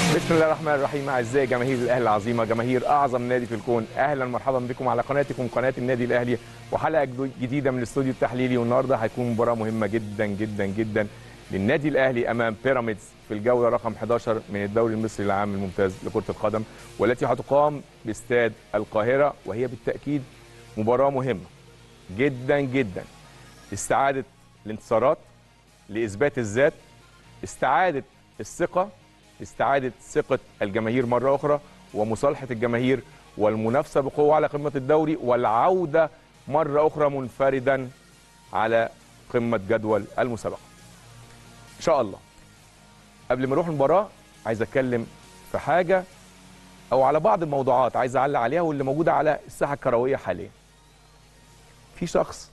بسم الله الرحمن الرحيم اعزائي جماهير الاهلي العظيمه جماهير اعظم نادي في الكون اهلا مرحبا بكم على قناتكم قناه النادي الاهلي وحلقه جدو- جديده من الاستوديو التحليلي والنهارده هيكون مباراه مهمه جدا جدا جدا للنادي الاهلي امام بيراميدز في الجوله رقم 11 من الدوري المصري العام الممتاز لكره القدم والتي هتقام باستاد القاهره وهي بالتاكيد مباراه مهمه جدا جدا استعاده الانتصارات لاثبات الذات استعاده الثقه استعاده ثقه الجماهير مره اخرى ومصالحه الجماهير والمنافسه بقوه على قمه الدوري والعوده مره اخرى منفردا على قمه جدول المسابقه. ان شاء الله. قبل ما نروح المباراه عايز اتكلم في حاجه او على بعض الموضوعات عايز اعلق عليها واللي موجوده على الساحه الكرويه حاليا. في شخص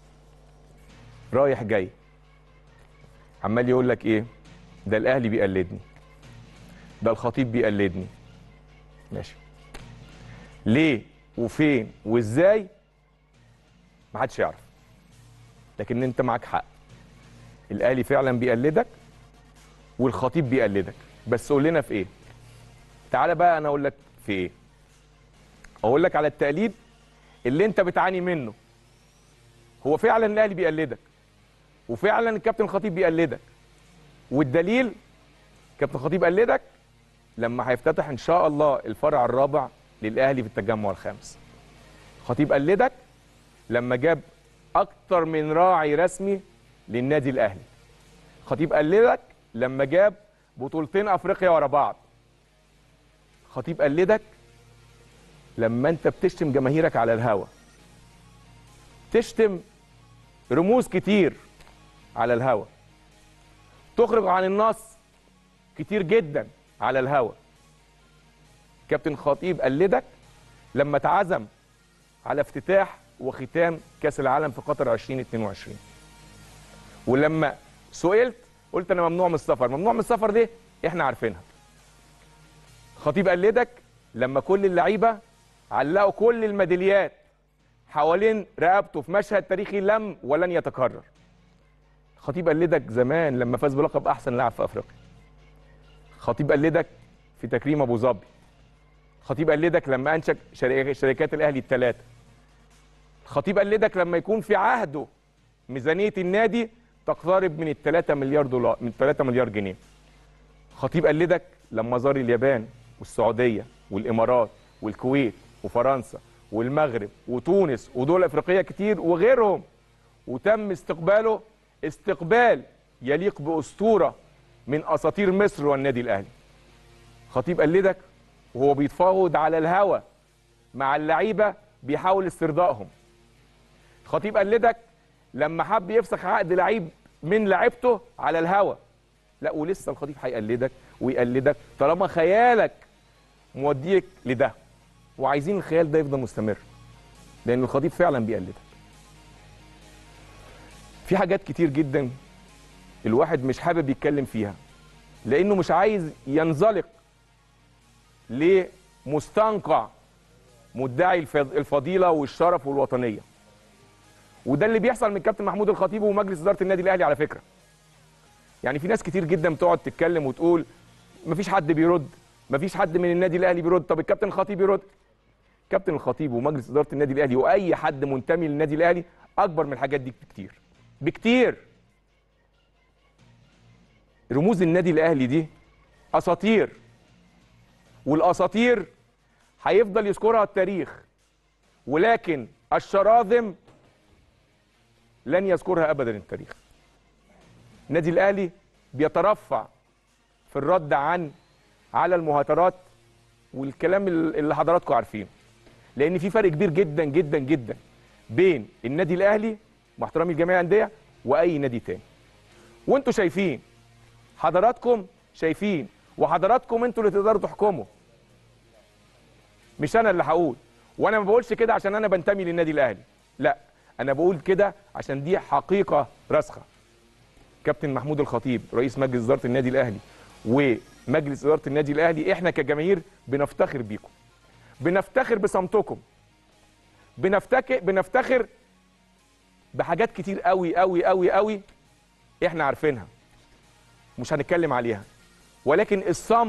رايح جاي عمال يقول لك ايه؟ ده الاهلي بيقلدني. ده الخطيب بيقلدني. ماشي. ليه وفين وازاي محدش يعرف. لكن انت معاك حق. الاهلي فعلا بيقلدك والخطيب بيقلدك، بس قول لنا في ايه؟ تعالى بقى انا اقول لك في ايه؟ اقول لك على التقليد اللي انت بتعاني منه. هو فعلا الاهلي بيقلدك. وفعلا الكابتن الخطيب بيقلدك. والدليل كابتن خطيب قلدك لما هيفتتح ان شاء الله الفرع الرابع للاهلي في التجمع الخامس خطيب قلدك لما جاب اكتر من راعي رسمي للنادي الاهلي خطيب قلدك لما جاب بطولتين افريقيا ورا بعض خطيب قلدك لما انت بتشتم جماهيرك على الهوا تشتم رموز كتير على الهوا تخرج عن النص كتير جدا على الهوا كابتن خطيب قلدك لما اتعزم على افتتاح وختام كاس العالم في قطر 2022 ولما سئلت قلت انا ممنوع من السفر ممنوع من السفر دي احنا عارفينها خطيب قلدك لما كل اللعيبه علقوا كل الميداليات حوالين رقبته في مشهد تاريخي لم ولن يتكرر خطيب قلدك زمان لما فاز بلقب احسن لاعب في افريقيا خطيب قلدك في تكريم ابو ظبي خطيب قلدك لما انشا شري- شركات الاهلي الثلاثه خطيب قلدك لما يكون في عهده ميزانيه النادي تقترب من ال 3 مليار دولار من 3 مليار جنيه خطيب قلدك لما زار اليابان والسعوديه والامارات والكويت وفرنسا والمغرب وتونس ودول افريقيه كتير وغيرهم وتم استقباله استقبال يليق باسطوره من اساطير مصر والنادي الاهلي خطيب قلدك وهو بيتفاوض على الهوا مع اللعيبه بيحاول استرضائهم خطيب قلدك لما حب يفسخ عقد لعيب من لعيبته على الهوا لا ولسه الخطيب هيقلدك ويقلدك طالما خيالك موديك لده وعايزين الخيال ده يفضل مستمر لان الخطيب فعلا بيقلدك في حاجات كتير جدا الواحد مش حابب يتكلم فيها لانه مش عايز ينزلق لمستنقع مدعي الفض- الفضيله والشرف والوطنيه وده اللي بيحصل من كابتن محمود الخطيب ومجلس اداره النادي الاهلي على فكره يعني في ناس كتير جدا بتقعد تتكلم وتقول مفيش حد بيرد مفيش حد من النادي الاهلي بيرد طب الكابتن الخطيب يرد كابتن الخطيب ومجلس اداره النادي الاهلي واي حد منتمي للنادي الاهلي اكبر من الحاجات دي بكتير بكتير رموز النادي الاهلي دي اساطير والاساطير هيفضل يذكرها التاريخ ولكن الشراذم لن يذكرها ابدا التاريخ النادي الاهلي بيترفع في الرد عن على المهاترات والكلام اللي حضراتكم عارفينه لان في فرق كبير جدا جدا جدا بين النادي الاهلي مع احترامي لجميع الانديه واي نادي تاني وانتوا شايفين حضراتكم شايفين وحضراتكم انتوا اللي تقدروا تحكموا مش انا اللي هقول وانا ما بقولش كده عشان انا بنتمي للنادي الاهلي لا انا بقول كده عشان دي حقيقه راسخه كابتن محمود الخطيب رئيس مجلس اداره النادي الاهلي ومجلس اداره النادي الاهلي احنا كجماهير بنفتخر بيكم بنفتخر بصمتكم بنفتكر بنفتخر بحاجات كتير قوي قوي قوي قوي احنا عارفينها مش هنتكلم عليها ولكن الصمت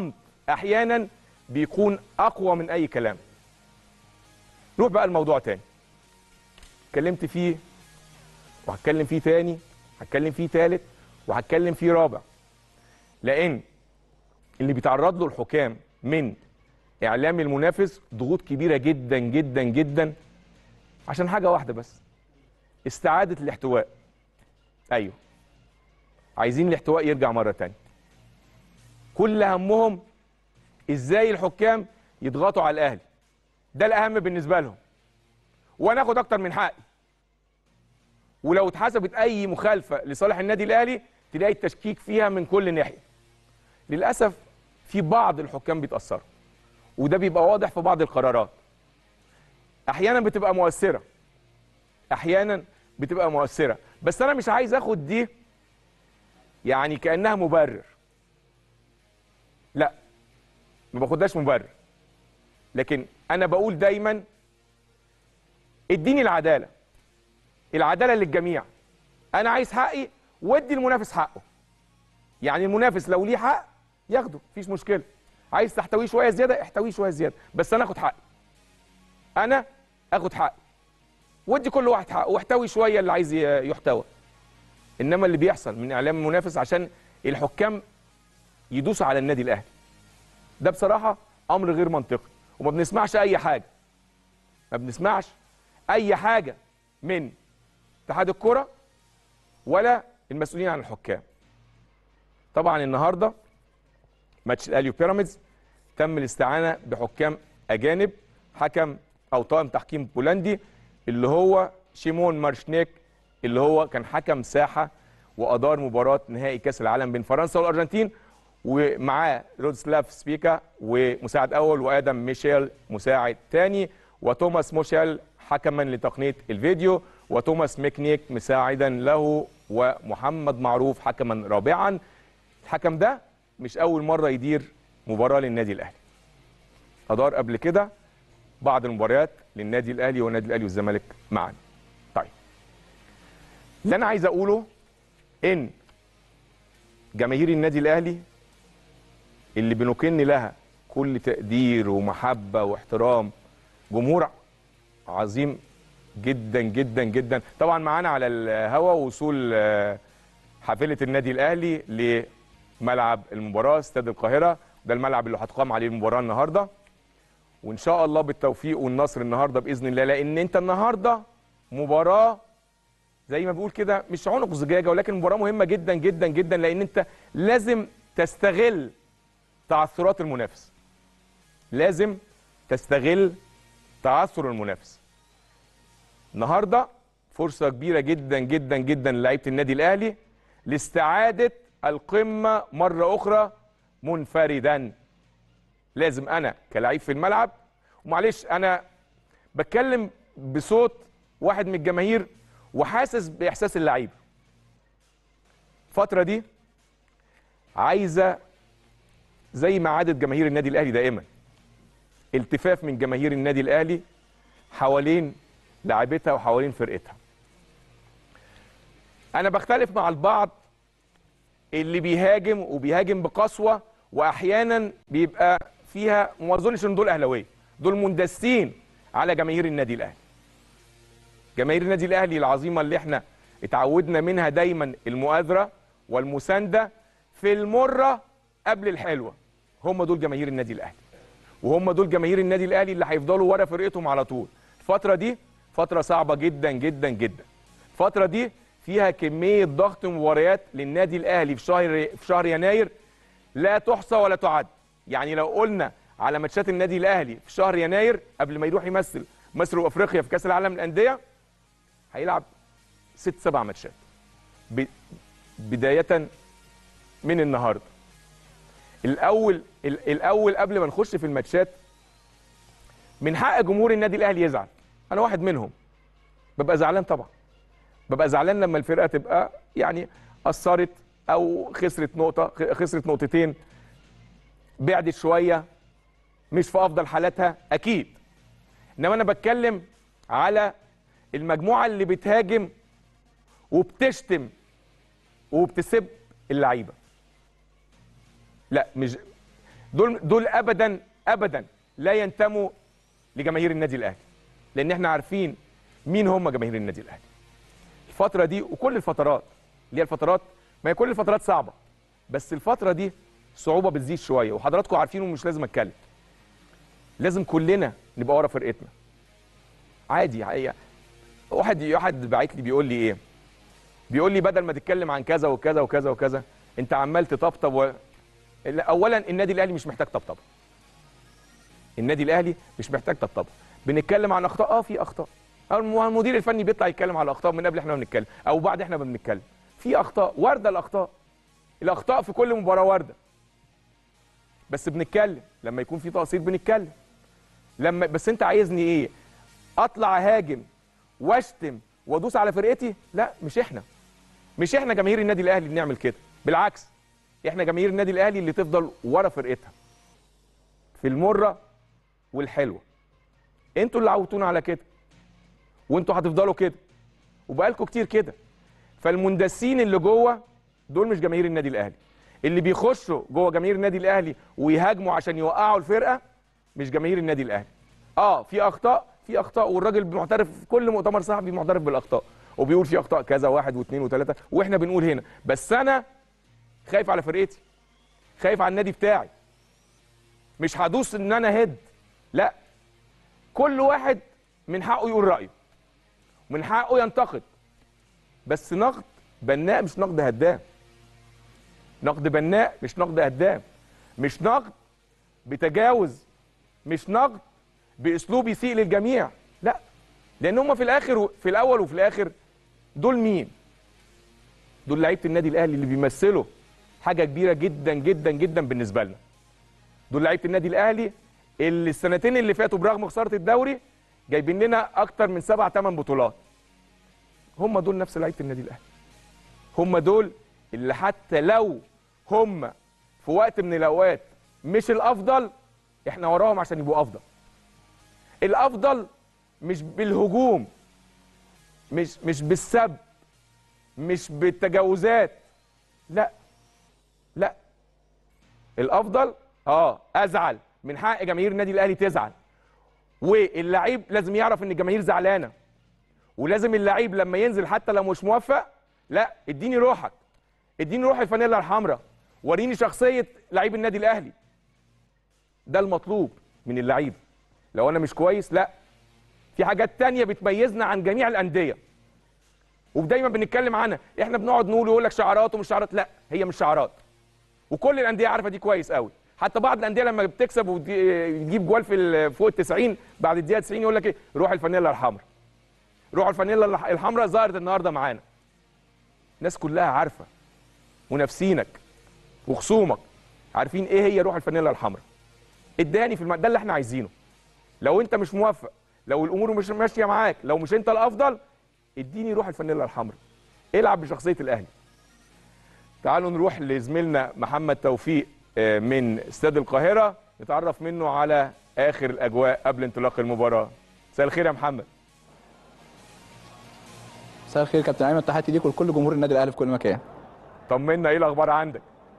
احيانا بيكون اقوى من اي كلام نروح بقى الموضوع تاني اتكلمت فيه وهتكلم فيه تاني هتكلم فيه تالت وهتكلم فيه رابع لان اللي بيتعرض له الحكام من اعلام المنافس ضغوط كبيره جدا جدا جدا عشان حاجه واحده بس استعاده الاحتواء ايوه عايزين الاحتواء يرجع مره تانية كل همهم ازاي الحكام يضغطوا على الاهلي ده الاهم بالنسبه لهم وانا اخد اكتر من حقي ولو اتحسبت اي مخالفه لصالح النادي الاهلي تلاقي التشكيك فيها من كل ناحيه للاسف في بعض الحكام بيتاثروا وده بيبقى واضح في بعض القرارات احيانا بتبقى مؤثره احيانا بتبقى مؤثره بس انا مش عايز اخد دي يعني كانها مبرر لا ما باخدهاش مبرر لكن انا بقول دايما اديني العداله العداله للجميع انا عايز حقي وادي المنافس حقه يعني المنافس لو ليه حق ياخده مفيش مشكله عايز تحتويه شويه زياده احتويه شويه زياده بس انا اخد حقي انا اخد حقي وادي كل واحد حقه واحتوي شويه اللي عايز ي- يحتوى انما اللي بيحصل من اعلام المنافس عشان الحكام يدوسوا على النادي الاهلي ده بصراحه امر غير منطقي وما بنسمعش اي حاجه ما بنسمعش اي حاجه من اتحاد الكره ولا المسؤولين عن الحكام طبعا النهارده ماتش الاهلي وبيراميدز تم الاستعانه بحكام اجانب حكم او طاقم تحكيم بولندي اللي هو شيمون مارشنيك اللي هو كان حكم ساحه وادار مباراه نهائي كاس العالم بين فرنسا والارجنتين ومعاه رودسلاف سبيكا ومساعد اول وادم ميشيل مساعد ثاني وتوماس موشيل حكما لتقنيه الفيديو وتوماس ميكنيك مساعدا له ومحمد معروف حكما رابعا الحكم ده مش اول مره يدير مباراه للنادي الاهلي ادار قبل كده بعض المباريات للنادي الاهلي والنادي الاهلي والزمالك معا طيب اللي انا عايز اقوله ان جماهير النادي الاهلي اللي بنكن لها كل تقدير ومحبه واحترام جمهور عظيم جدا جدا جدا طبعا معانا على الهوا وصول آه، حافله النادي الاهلي لملعب المباراه استاد القاهره ده الملعب اللي هتقام عليه المباراه النهارده وان شاء الله بالتوفيق والنصر النهارده باذن الله لان انت النهارده مباراه زي ما بيقول كده مش عنق زجاجه ولكن مباراه مهمه جدا جدا جدا لان انت لازم تستغل تعثرات المنافس لازم تستغل تعثر المنافس النهارده فرصه كبيره جدا جدا جدا لعيبه النادي الاهلي لاستعاده القمه مره اخرى منفردا لازم انا كلاعب في الملعب ومعلش انا بتكلم بصوت واحد من الجماهير وحاسس باحساس اللعيب الفتره دي عايزه زي ما عادت جماهير النادي الاهلي دائما التفاف من جماهير النادي الاهلي حوالين لاعبتها وحوالين فرقتها انا بختلف مع البعض اللي بيهاجم وبيهاجم بقسوه واحيانا بيبقى فيها وما اظنش ان دول اهلاويه دول مندسين على جماهير النادي الاهلي جماهير النادي الاهلي العظيمه اللي احنا اتعودنا منها دايما المؤازره والمسانده في المره قبل الحلوه هم دول جماهير النادي الاهلي وهم دول جماهير النادي الاهلي اللي هيفضلوا ورا فرقتهم على طول الفتره دي فتره صعبه جدا جدا جدا الفتره دي فيها كميه ضغط مباريات للنادي الاهلي في شهر في شهر يناير لا تحصى ولا تعد يعني لو قلنا على ماتشات النادي الاهلي في شهر يناير قبل ما يروح يمثل مصر وافريقيا في كاس العالم للانديه هيلعب ست سبع ماتشات ب- بدايه من النهارده الاول ال- الاول قبل ما نخش في الماتشات من حق جمهور النادي الاهلي يزعل انا واحد منهم ببقى زعلان طبعا ببقى زعلان لما الفرقه تبقى يعني قصرت او خسرت نقطه خ- خسرت نقطتين بعدت شويه مش في افضل حالاتها اكيد انما انا بتكلم على المجموعه اللي بتهاجم وبتشتم وبتسب اللعيبه لا مش دول دول ابدا ابدا لا ينتموا لجماهير النادي الاهلي لان احنا عارفين مين هم جماهير النادي الاهلي الفتره دي وكل الفترات اللي هي الفترات ما هي كل الفترات صعبه بس الفتره دي صعوبه بتزيد شويه وحضراتكم عارفين ومش لازم اتكلم لازم كلنا نبقى ورا فرقتنا عادي حقيقة. واحد واحد باعت لي بيقول لي ايه بيقول لي بدل ما تتكلم عن كذا وكذا وكذا وكذا انت عمال تطبطب و... اولا النادي الاهلي مش محتاج طبطبه النادي الاهلي مش محتاج طبطبه بنتكلم عن اخطاء اه في اخطاء أو المدير الفني بيطلع يتكلم على الاخطاء من قبل احنا ما بنتكلم او بعد احنا ما بنتكلم في اخطاء وارده الاخطاء الاخطاء في كل مباراه وارده بس بنتكلم لما يكون في تقصير بنتكلم لما بس انت عايزني ايه اطلع هاجم واشتم وادوس على فرقتي لا مش احنا مش احنا جماهير النادي الاهلي اللي بنعمل كده بالعكس احنا جماهير النادي الاهلي اللي تفضل ورا فرقتها في المره والحلوه انتوا اللي عودتونا على كده وانتوا هتفضلوا كده وبقالكم كتير كده فالمندسين اللي جوه دول مش جماهير النادي الاهلي اللي بيخشوا جوه جماهير النادي الاهلي ويهاجموا عشان يوقعوا الفرقه مش جماهير النادي الاهلي اه في اخطاء في اخطاء والراجل معترف في كل مؤتمر صحفي معترف بالاخطاء وبيقول في اخطاء كذا واحد واثنين وثلاثه واحنا بنقول هنا بس انا خايف على فرقتي خايف على النادي بتاعي مش هدوس ان انا هد لا كل واحد من حقه يقول رايه من حقه ينتقد بس نقد بناء مش نقد هدام نقد بناء مش نقد هدام مش نقد بتجاوز مش نقد باسلوب يسيء للجميع لا لان هم في الاخر في الاول وفي الاخر دول مين دول لعيبه النادي الاهلي اللي بيمثلوا حاجه كبيره جدا جدا جدا بالنسبه لنا دول لعيبه النادي الاهلي اللي السنتين اللي فاتوا برغم خساره الدوري جايبين لنا اكتر من سبع ثمان بطولات هم دول نفس لعيبه النادي الاهلي هم دول اللي حتى لو هم في وقت من الاوقات مش الافضل احنا وراهم عشان يبقوا افضل الافضل مش بالهجوم مش مش بالسب مش بالتجاوزات لا لا الافضل اه ازعل من حق جماهير النادي الاهلي تزعل واللعيب لازم يعرف ان الجماهير زعلانه ولازم اللعيب لما ينزل حتى لو مش موفق لا اديني روحك اديني روح الفانيلا الحمراء وريني شخصيه لعيب النادي الاهلي ده المطلوب من اللعيب لو انا مش كويس لا في حاجات تانية بتميزنا عن جميع الانديه ودايما بنتكلم عنها احنا بنقعد نقول يقول لك شعارات ومش شعارات لا هي مش شعارات وكل الانديه عارفه دي كويس قوي حتى بعض الانديه لما بتكسب وتجيب جوال في فوق ال 90 بعد الدقيقه 90 يقول لك ايه روح الفانيلا الحمراء روح الفانيلا الحمراء ظهرت النهارده معانا الناس كلها عارفه منافسينك وخصومك عارفين ايه هي روح الفانيلا الحمراء اداني في الم... ده اللي احنا عايزينه لو انت مش موفق لو الامور مش ماشيه معاك لو مش انت الافضل اديني روح الفانيلا الحمراء العب بشخصيه الاهلي تعالوا نروح لزميلنا محمد توفيق من استاد القاهره نتعرف منه على اخر الاجواء قبل انطلاق المباراه مساء الخير يا محمد مساء الخير كابتن ايمن تحياتي ليك ولكل جمهور النادي الاهلي في كل مكان طمنا ايه الاخبار عندك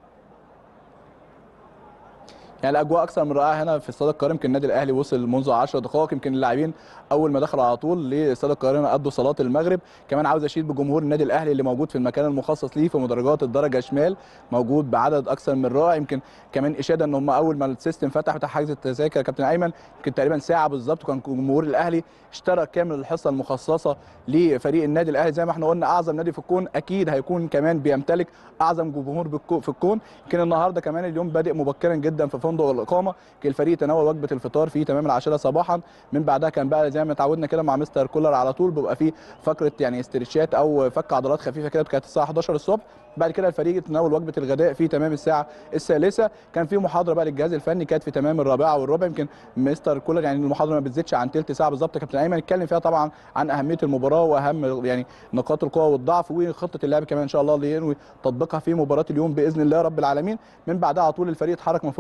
يعني الاجواء اكثر من رائعه هنا في استاد القاهره يمكن النادي الاهلي وصل منذ 10 دقائق يمكن اللاعبين اول ما دخلوا على طول لاستاد القاهره قضوا صلاه المغرب كمان عاوز اشيد بجمهور النادي الاهلي اللي موجود في المكان المخصص ليه في مدرجات الدرجه شمال موجود بعدد اكثر من رائع يمكن كمان اشاده ان هم اول ما السيستم فتح بتاع حجز التذاكر يا كابتن ايمن يمكن تقريبا ساعه بالظبط وكان جمهور الاهلي اشترى كامل الحصه المخصصه لفريق النادي الاهلي زي ما احنا قلنا اعظم نادي في الكون اكيد هيكون كمان بيمتلك اعظم جمهور في الكون يمكن النهارده كمان اليوم بادئ مبكرا جدا في فندق الاقامه الفريق تناول وجبه الفطار في تمام العاشره صباحا من بعدها كان بقى زي ما اتعودنا كده مع مستر كولر على طول بيبقى في فقره يعني استرتشات او فك عضلات خفيفه كده كانت الساعه 11 الصبح بعد كده الفريق تناول وجبه الغداء في تمام الساعه الثالثه كان في محاضره بقى للجهاز الفني كانت في تمام الرابعه والربع يمكن مستر كولر يعني المحاضره ما بتزيدش عن ثلث ساعه بالظبط كابتن ايمن اتكلم فيها طبعا عن اهميه المباراه واهم يعني نقاط القوه والضعف وخطه اللعب كمان ان شاء الله اللي ينوي تطبيقها في مباراه اليوم باذن الله رب العالمين من بعدها على طول الفريق اتحرك من فندق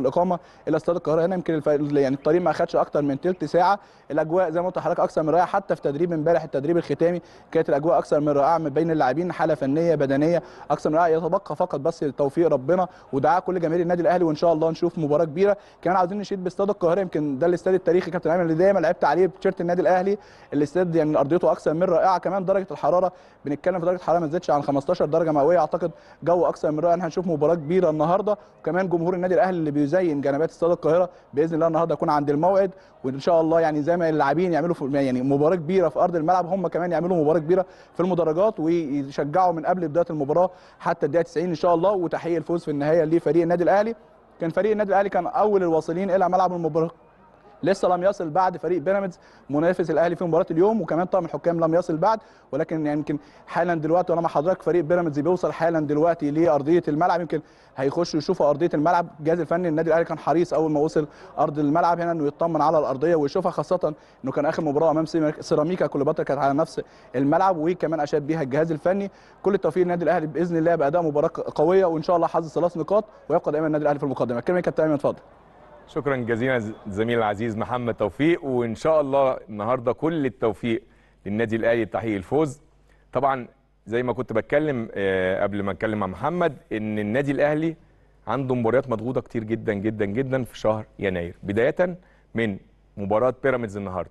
الاقامه الى استاد القاهره هنا يمكن الف... يعني الطريق ما اخدش اكتر من ثلث ساعه الاجواء زي ما قلت لحضرتك اكثر من رائعه حتى في تدريب امبارح التدريب الختامي كانت الاجواء اكثر من رائعه من بين اللاعبين حاله فنيه بدنيه اكثر من رائعه يتبقى فقط بس توفيق ربنا ودعاء كل جماهير النادي الاهلي وان شاء الله نشوف مباراه كبيره كمان عاوزين نشيد باستاد القاهره يمكن ده الاستاد التاريخي كابتن ايمن اللي دايما لعبت عليه بتيشيرت النادي الاهلي الاستاد يعني ارضيته اكثر من رائعه كمان درجه الحراره بنتكلم في درجه الحراره ما تزيدش عن 15 درجه مئويه اعتقد جو اكثر من رائع ان هنشوف مباراه كبيره النهارده وكمان جمهور النادي الاهلي اللي بيزين جنبات استاد القاهره باذن الله النهارده يكون عند الموعد وان شاء الله يعني زي ما اللاعبين يعملوا في يعني مباراه كبيره في ارض الملعب هم كمان يعملوا مباراه كبيره في المدرجات ويشجعوا من قبل بدايه المباراه حتى الدقيقه 90 ان شاء الله وتحقيق الفوز في النهايه لفريق النادي الاهلي كان فريق النادي الاهلي كان اول الواصلين الى ملعب المباراه لسه لم يصل بعد فريق بيراميدز منافس الاهلي في مباراه اليوم وكمان طاقم الحكام لم يصل بعد ولكن يعني يمكن حالا دلوقتي وانا مع حضرتك فريق بيراميدز بيوصل حالا دلوقتي لارضيه الملعب يمكن هيخشوا يشوفوا ارضيه الملعب الجهاز الفني النادي الاهلي كان حريص اول ما وصل ارض الملعب هنا انه يطمن على الارضيه ويشوفها خاصه انه كان اخر مباراه امام سيراميكا كليوباترا كانت على نفس الملعب وكمان اشاد بيها الجهاز الفني كل التوفيق للنادي الاهلي باذن الله باداء مباراه قويه وان شاء الله حظ ثلاث نقاط ويبقى دايما النادي الاهلي في المقدمه كلمه كابتن ايمن اتفضل شكرا جزيلا زميل العزيز محمد توفيق وان شاء الله النهارده كل التوفيق للنادي الاهلي لتحقيق الفوز طبعا زي ما كنت بتكلم قبل ما اتكلم مع محمد ان النادي الاهلي عنده مباريات مضغوطه كتير جدا جدا جدا في شهر يناير بدايه من مباراه بيراميدز النهارده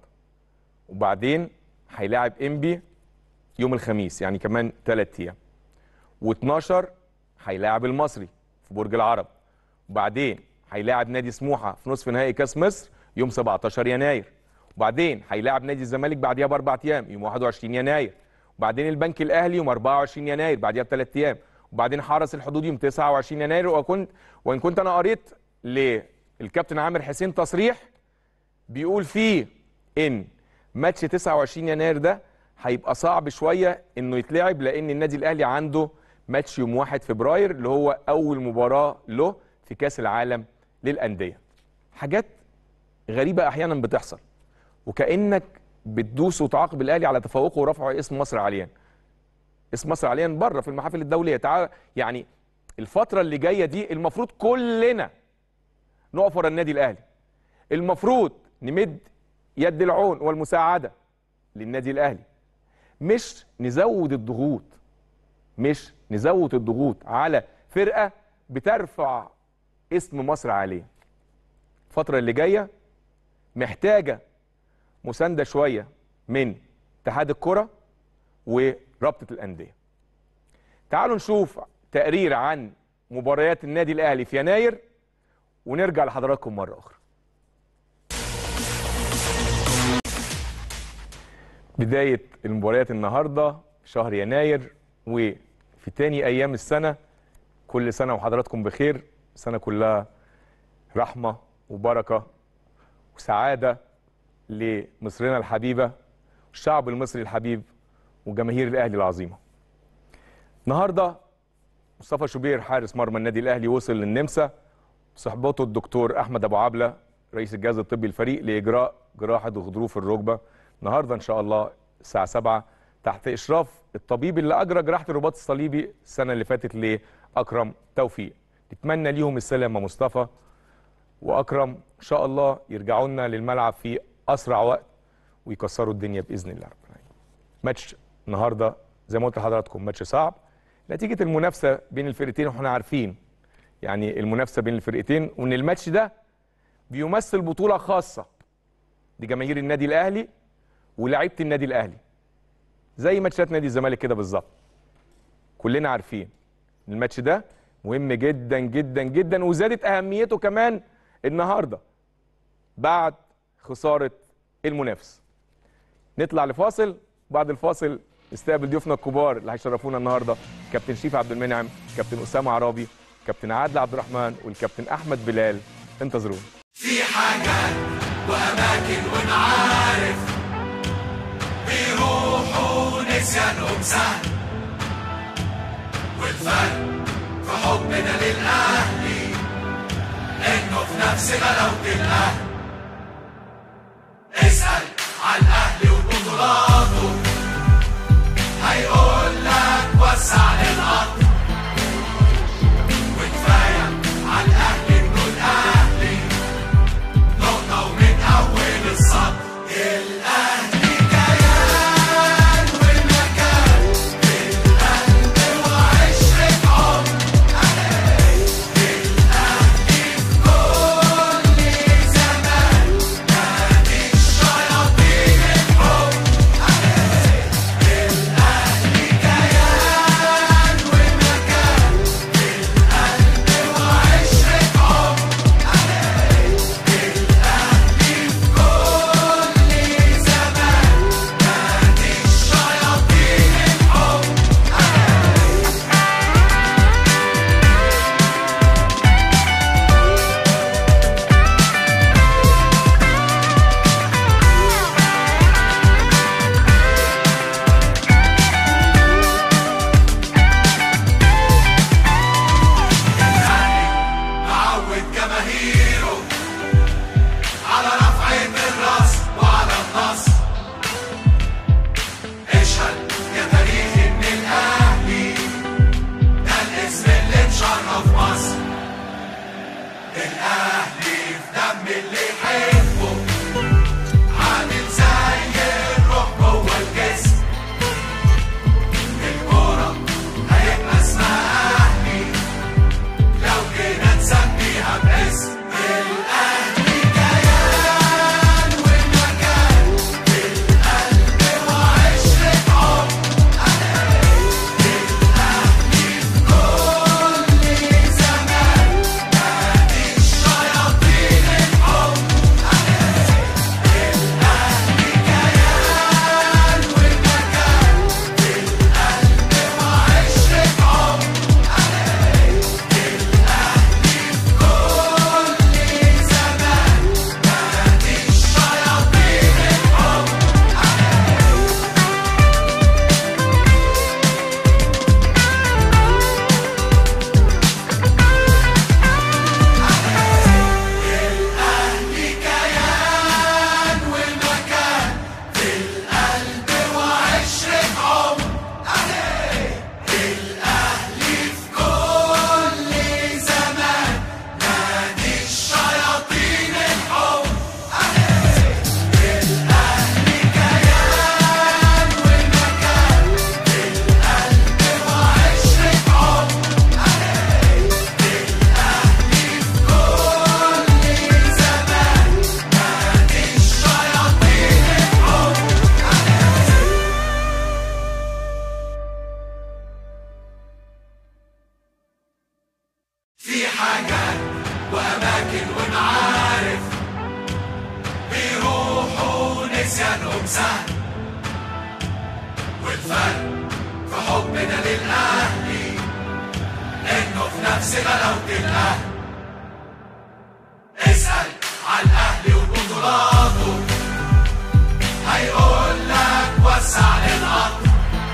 وبعدين هيلاعب انبي يوم الخميس يعني كمان ثلاث ايام و12 هيلاعب المصري في برج العرب وبعدين هيلاعب نادي سموحه في نصف نهائي كاس مصر يوم 17 يناير وبعدين هيلاعب نادي الزمالك بعديها باربع ايام يوم 21 يناير وبعدين البنك الاهلي يوم 24 يناير بعديها بثلاث ايام وبعدين حرس الحدود يوم 29 يناير وكنت وان كنت انا قريت للكابتن عامر حسين تصريح بيقول فيه ان ماتش 29 يناير ده هيبقى صعب شويه انه يتلعب لان النادي الاهلي عنده ماتش يوم 1 فبراير اللي هو اول مباراه له في كاس العالم للانديه حاجات غريبه احيانا بتحصل وكانك بتدوس وتعاقب الاهلي على تفوقه ورفعه اسم مصر عاليا اسم مصر عاليا بره في المحافل الدوليه تعال يعني الفتره اللي جايه دي المفروض كلنا نقف ورا النادي الاهلي المفروض نمد يد العون والمساعده للنادي الاهلي مش نزود الضغوط مش نزود الضغوط على فرقه بترفع اسم مصر عليه الفترة اللي جاية محتاجة مساندة شوية من اتحاد الكرة ورابطة الأندية تعالوا نشوف تقرير عن مباريات النادي الأهلي في يناير ونرجع لحضراتكم مرة أخرى بداية المباريات النهاردة شهر يناير وفي تاني أيام السنة كل سنة وحضراتكم بخير سنة كلها رحمة وبركة وسعادة لمصرنا الحبيبة والشعب المصري الحبيب وجماهير الأهلي العظيمة النهاردة مصطفى شوبير حارس مرمى النادي الأهلي وصل للنمسا صحبته الدكتور أحمد أبو عبلة رئيس الجهاز الطبي الفريق لإجراء جراحة غضروف الركبة النهاردة إن شاء الله الساعة 7 تحت إشراف الطبيب اللي أجرى جراحة الرباط الصليبي السنة اللي فاتت لأكرم توفيق نتمنى ليهم السلامة مصطفى وأكرم إن شاء الله يرجعوا لنا للملعب في أسرع وقت ويكسروا الدنيا بإذن الله رب العالمين ماتش النهاردة زي ما قلت لحضراتكم ماتش صعب نتيجة المنافسة بين الفرقتين واحنا عارفين يعني المنافسة بين الفرقتين وإن الماتش ده بيمثل بطولة خاصة لجماهير النادي الأهلي ولاعيبة النادي الأهلي زي ماتشات نادي الزمالك كده بالظبط كلنا عارفين الماتش ده مهم جدا جدا جدا وزادت اهميته كمان النهارده بعد خساره المنافس نطلع لفاصل بعد الفاصل نستقبل ضيوفنا الكبار اللي هيشرفونا النهارده كابتن شيف عبد المنعم كابتن اسامه عرابي كابتن عادل عبد الرحمن والكابتن احمد بلال انتظرونا في حاجات واماكن ونعارف بيروحوا نسيانهم سهل والفرق في حبنا للاهلي انه في نفس غلاوه الاهل اسال عن الاهلي وبطولاته هيقول لك وسع للقطر وكفايه على الاهلي انه الاهلي ونسيانهم سهل والفرق في حبنا للأهلي إنه في نفس غلاوة الأهل اسأل على الأهلي وبطولاته هيقول لك وسع للقطر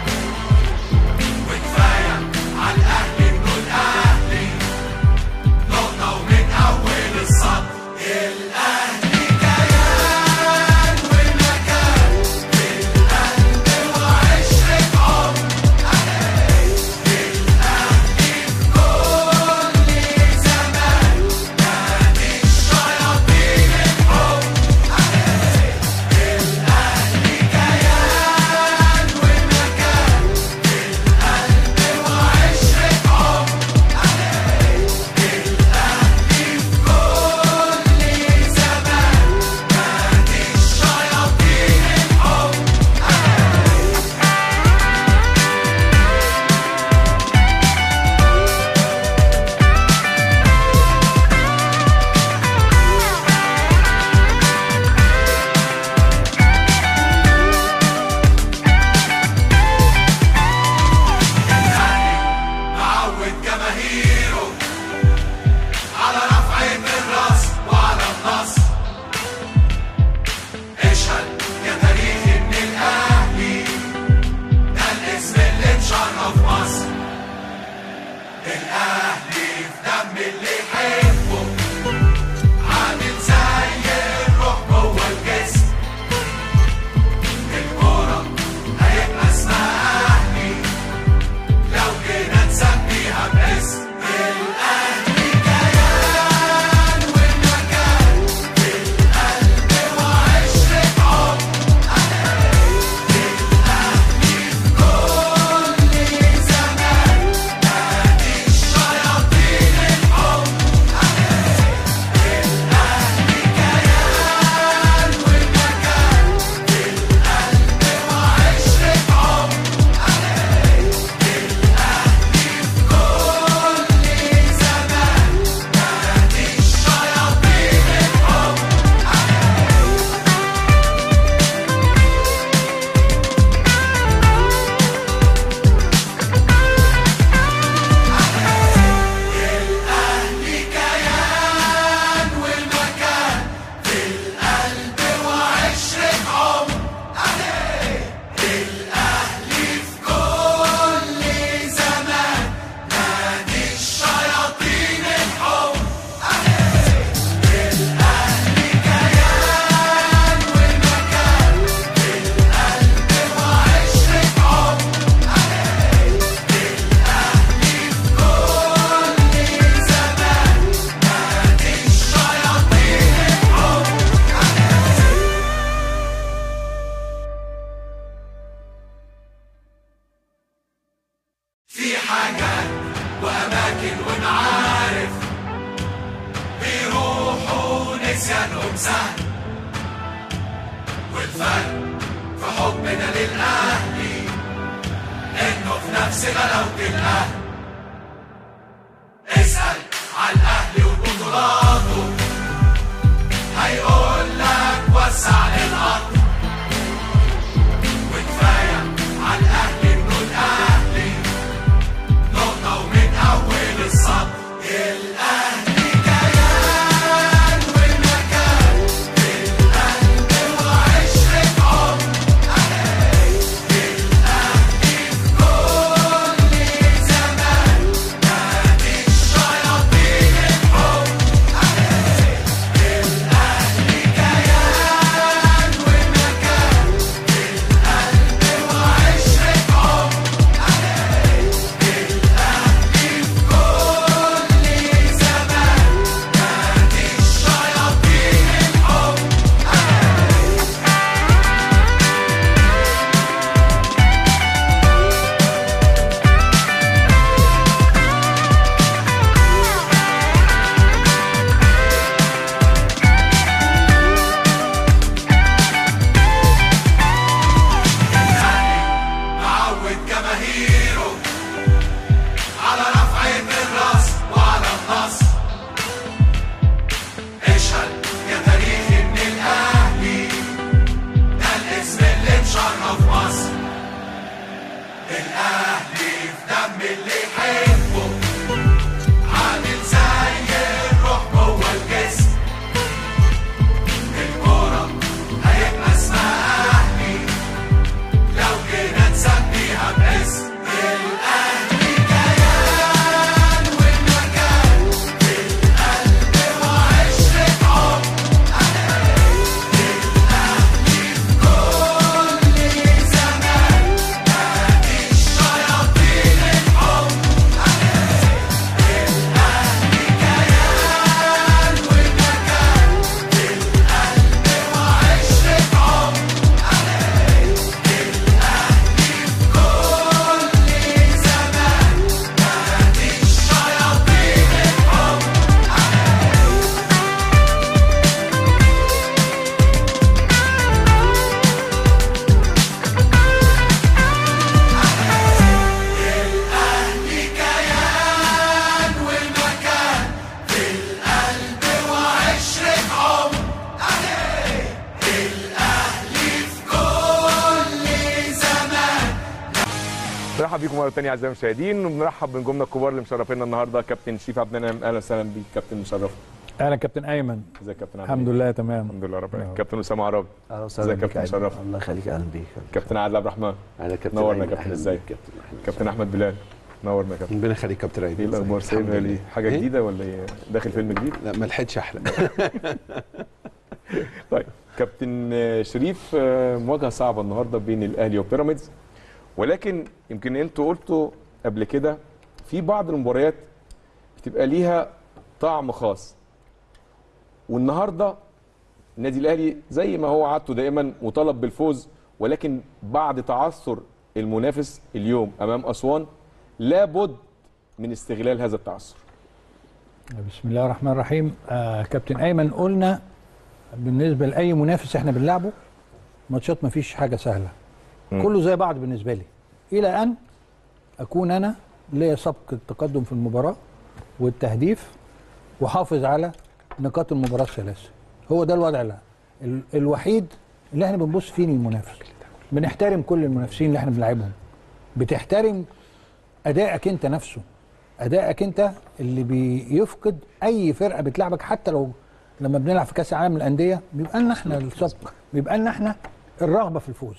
وكفاية على الأهلي إنه الأهلي نقطة ومن أول السطر الأهلي كيان ومكان في القلب وعشرة عمر الأهلي في كل زمان نادي الشياطين الحب الأهلي كيان ومكان في القلب وعشرة عمر الأهلي في كل زمان نادي الشياطين الحب الأهلي معود جماهيره على رفع الراس وعلى النصر اشهد يا تاريخ ان الاهلي ده الاسم اللي مشرف مصر الاهلي في دم اللي يحبه عامل زي الروح جوه الجسم الكورة هيبقى اسمها اهلي لو جينا نسميها باسم الأهلي كيان ومكان في القلب وعشرة عمر الأهلي في كل زمان نادي الشياطين الحب الأهلي كيان ومكان في القلب وعشرة عمر كل زمان نادي الشياطين الحب الأهلي كيان ومكان في القلب وعشرة عمر الأهلي في كل زمان نادي الشياطين الحب الأهلي كيان ومكان في القلب وعشرة عمر الأهلي في كل زمان نادي الشياطين الحب في حاجات وأماكن ونعارف بيروحوا نسيانهم سهل والفرق في حبنا للأهلي إنه في نفس غلاوة الأهل اسأل على الأهلي وبطولاته هيقول لك وسع للقطر وكفاية على الأهلي إنه الأهلي نقطة ومن أول السطر الأهلي كيان ومكان في القلب وعشرة عمر الأهلي في كل زمان نادي الشياطين الحب بنرحب بيكم مره ثانيه اعزائي المشاهدين وبنرحب بنجومنا الكبار اللي مشرفينا النهارده كابتن شريف عبد المنعم اهلا وسهلا بيك كابتن مشرف اهلا كابتن ايمن ازيك يا كابتن عامل الحمد إيه؟ لله تمام الحمد لله رب العالمين نعم. كابتن اسامه عربي اهلا وسهلا ازيك يا بك كابتن يا شرف؟ الله يخليك اهلا بيك كابتن عادل عبد الرحمن اهلا كابتن نورنا أيمن. كابتن، أهلاً إزيك؟ بيك كابتن أهلاً. كابتن احمد بلال نورنا يا كابتن ربنا يخليك كابتن ايمن ايه الاخبار الحمد سايبها لي لله. حاجه إيه؟ جديده ولا ايه داخل فيلم جديد لا ما لحقتش احلم طيب كابتن شريف آه، مواجهه صعبه النهارده بين الاهلي وبيراميدز ولكن يمكن انتوا قلتوا قبل كده في بعض المباريات بتبقى ليها طعم خاص والنهارده النادي الاهلي زي ما هو عادته دائما مطالب بالفوز ولكن بعد تعثر المنافس اليوم امام اسوان لابد من استغلال هذا التعثر بسم الله الرحمن الرحيم آه كابتن ايمن قلنا بالنسبه لاي منافس احنا بنلعبه ماتشات ما فيش حاجه سهله مم. كله زي بعض بالنسبه لي الى ان اكون انا ليا سبق التقدم في المباراه والتهديف وحافظ على نقاط المباراه الثلاثه هو ده الوضع ال- ال- الوحيد اللي احنا بنبص فيه للمنافس بنحترم كل المنافسين اللي احنا بنلعبهم بتحترم ادائك انت نفسه ادائك انت اللي بيفقد اي فرقه بتلعبك حتى لو لما بنلعب في كاس العالم للانديه بيبقى لنا احنا السبق بيبقى لنا احنا الرغبه في الفوز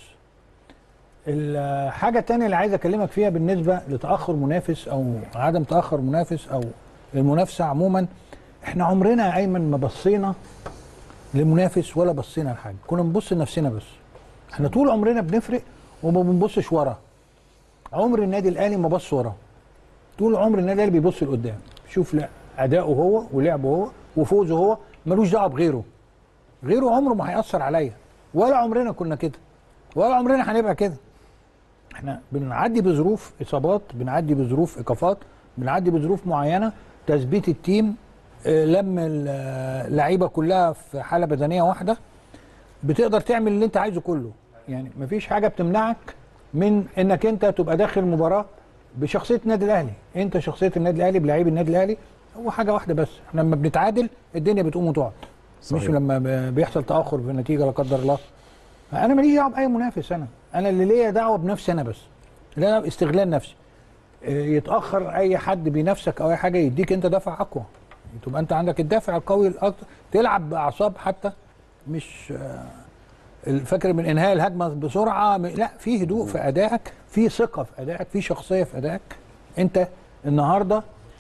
الحاجه الثانيه اللي عايز اكلمك فيها بالنسبه لتاخر منافس او عدم تاخر منافس او المنافسه عموما احنا عمرنا يا ايمن ما بصينا لمنافس ولا بصينا لحاجه كنا بنبص لنفسنا بس احنا طول عمرنا بنفرق وما بنبصش ورا عمر النادي الاهلي ما بص ورا طول عمر النادي الاهلي بيبص لقدام شوف لا اداؤه هو ولعبه هو وفوزه هو ملوش دعوه بغيره غيره عمره ما هيأثر عليا ولا عمرنا كنا كده ولا عمرنا هنبقى كده احنا بنعدي بظروف اصابات بنعدي بظروف ايقافات بنعدي بظروف معينه تثبيت التيم آه، لم اللعيبه كلها في حاله بدنيه واحده بتقدر تعمل اللي انت عايزه كله يعني مفيش حاجه بتمنعك من انك انت تبقى داخل مباراه بشخصيه النادي الاهلي انت شخصيه النادي الاهلي بلعيب النادي الاهلي هو حاجه واحده بس احنا لما بنتعادل الدنيا بتقوم وتقعد مش صحيح. لما ب- بيحصل تاخر في النتيجه لا قدر الله انا ماليش دعوه باي منافس انا انا اللي ليا دعوه بنفسي انا بس اللي انا استغلال نفسي آه، يتاخر اي حد بينافسك او اي حاجه يديك انت دافع اقوى تبقى انت عندك الدافع القوي الاكتر تلعب باعصاب حتى مش آه، فاكر من انهاء الهجمه بسرعه م- لا في هدوء في ادائك في ثقه في ادائك في شخصيه في ادائك انت النهارده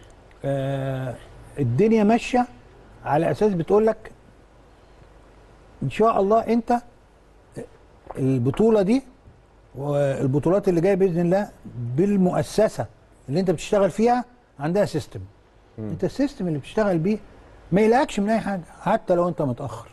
آه الدنيا ماشيه على اساس بتقول لك ان شاء الله انت البطوله دي والبطولات اللي جايه باذن الله بالمؤسسه اللي انت بتشتغل فيها عندها سيستم انت السيستم اللي بتشتغل بيه ما يلاقيكش من اي حاجه حتى لو انت متاخر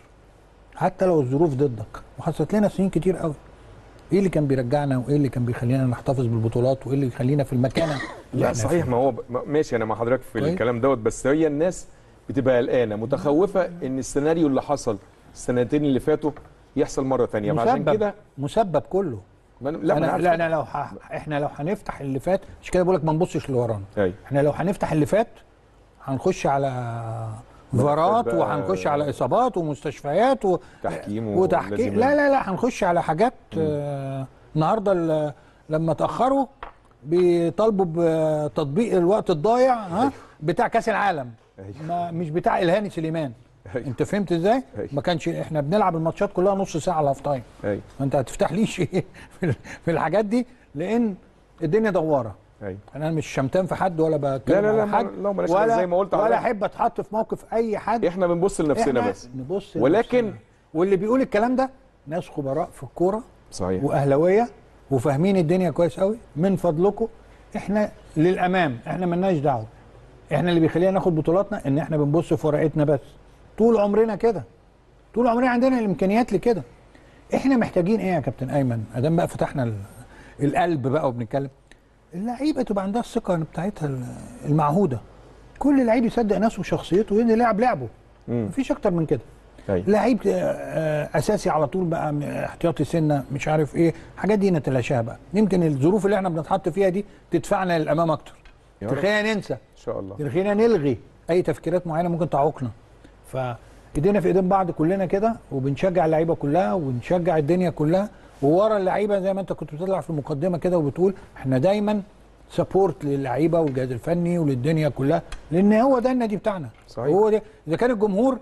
حتى لو الظروف ضدك وحصلت لنا سنين كتير قوي ايه اللي كان بيرجعنا وايه اللي كان بيخلينا نحتفظ بالبطولات وايه اللي يخلينا في المكانه اللي لا احنا صحيح فيها. ما هو ب- ما- ماشي انا مع حضرتك في كويس. الكلام دوت بس هي الناس بتبقى قلقانه متخوفه ان السيناريو اللي حصل السنتين اللي فاتوا يحصل مره ثانيه فعشان مسبب كده مسبب كله ما أنا- لا ما انا عارف لا طبعاً. انا لو ح... احنا لو هنفتح اللي فات مش كده بقول لك ما نبصش لورانا أيوة. احنا لو هنفتح اللي فات هنخش على فارات بقى- وهنخش على اصابات ومستشفيات و... تحكيم وتحكيم ولازم- لا لا لا هنخش على حاجات آه النهارده ال- لما تاخروا بيطالبوا بتطبيق الوقت الضايع ها بتاع كاس العالم أيوة. ما مش بتاع الهاني سليمان أيوة. انت فهمت ازاي أيوة. ما كانش احنا بنلعب الماتشات كلها نص ساعه على هاف تايم ايوه فانت هتفتح لي شيء في ال- في الحاجات دي لان الدنيا دواره ايوه انا مش شمتان في حد ولا بتكلم لا، لا، على ما- حد لا، مالهاش ولا علاقة زي ما قلت ولا حضرتك. احب اتحط في موقف اي حد احنا بنبص لنفسنا إحنا بس نبص ولكن- لنفسنا. واللي بيقول الكلام ده ناس خبراء في الكوره صحيح واهلاويه وفاهمين الدنيا كويس قوي من فضلكم احنا للامام احنا ملناش دعوه احنا اللي بيخلينا ناخد بطولاتنا ان احنا بنبص في ورقتنا بس طول عمرنا كده طول عمرنا عندنا الامكانيات لكده احنا محتاجين ايه يا كابتن ايمن ادام بقى فتحنا ال- القلب بقى وبنتكلم اللعيبه تبقى عندها الثقه بتاعتها ال- المعهوده كل لعيب يصدق نفسه وشخصيته وينزل يلعب لعبه مم. مفيش اكتر من كده ايوه لعيب آه، آه، اساسي على طول بقى م- احتياطي سنه مش عارف ايه الحاجات دي نتلاشاها بقى يمكن الظروف اللي احنا بنتحط فيها دي تدفعنا للامام اكتر يا رب. تخلينا ننسى ان شاء الله تخلينا نلغي اي تفكيرات معينه ممكن تعوقنا ف ايدينا في ايدين بعض كلنا كده وبنشجع اللعيبه كلها وبنشجع الدنيا كلها وورا اللعيبه زي ما انت كنت بتطلع في المقدمه كده وبتقول احنا دايما سبورت للعيبه والجهاز الفني وللدنيا كلها لان هو ده النادي بتاعنا صحيح. هو ده اذا كان الجمهور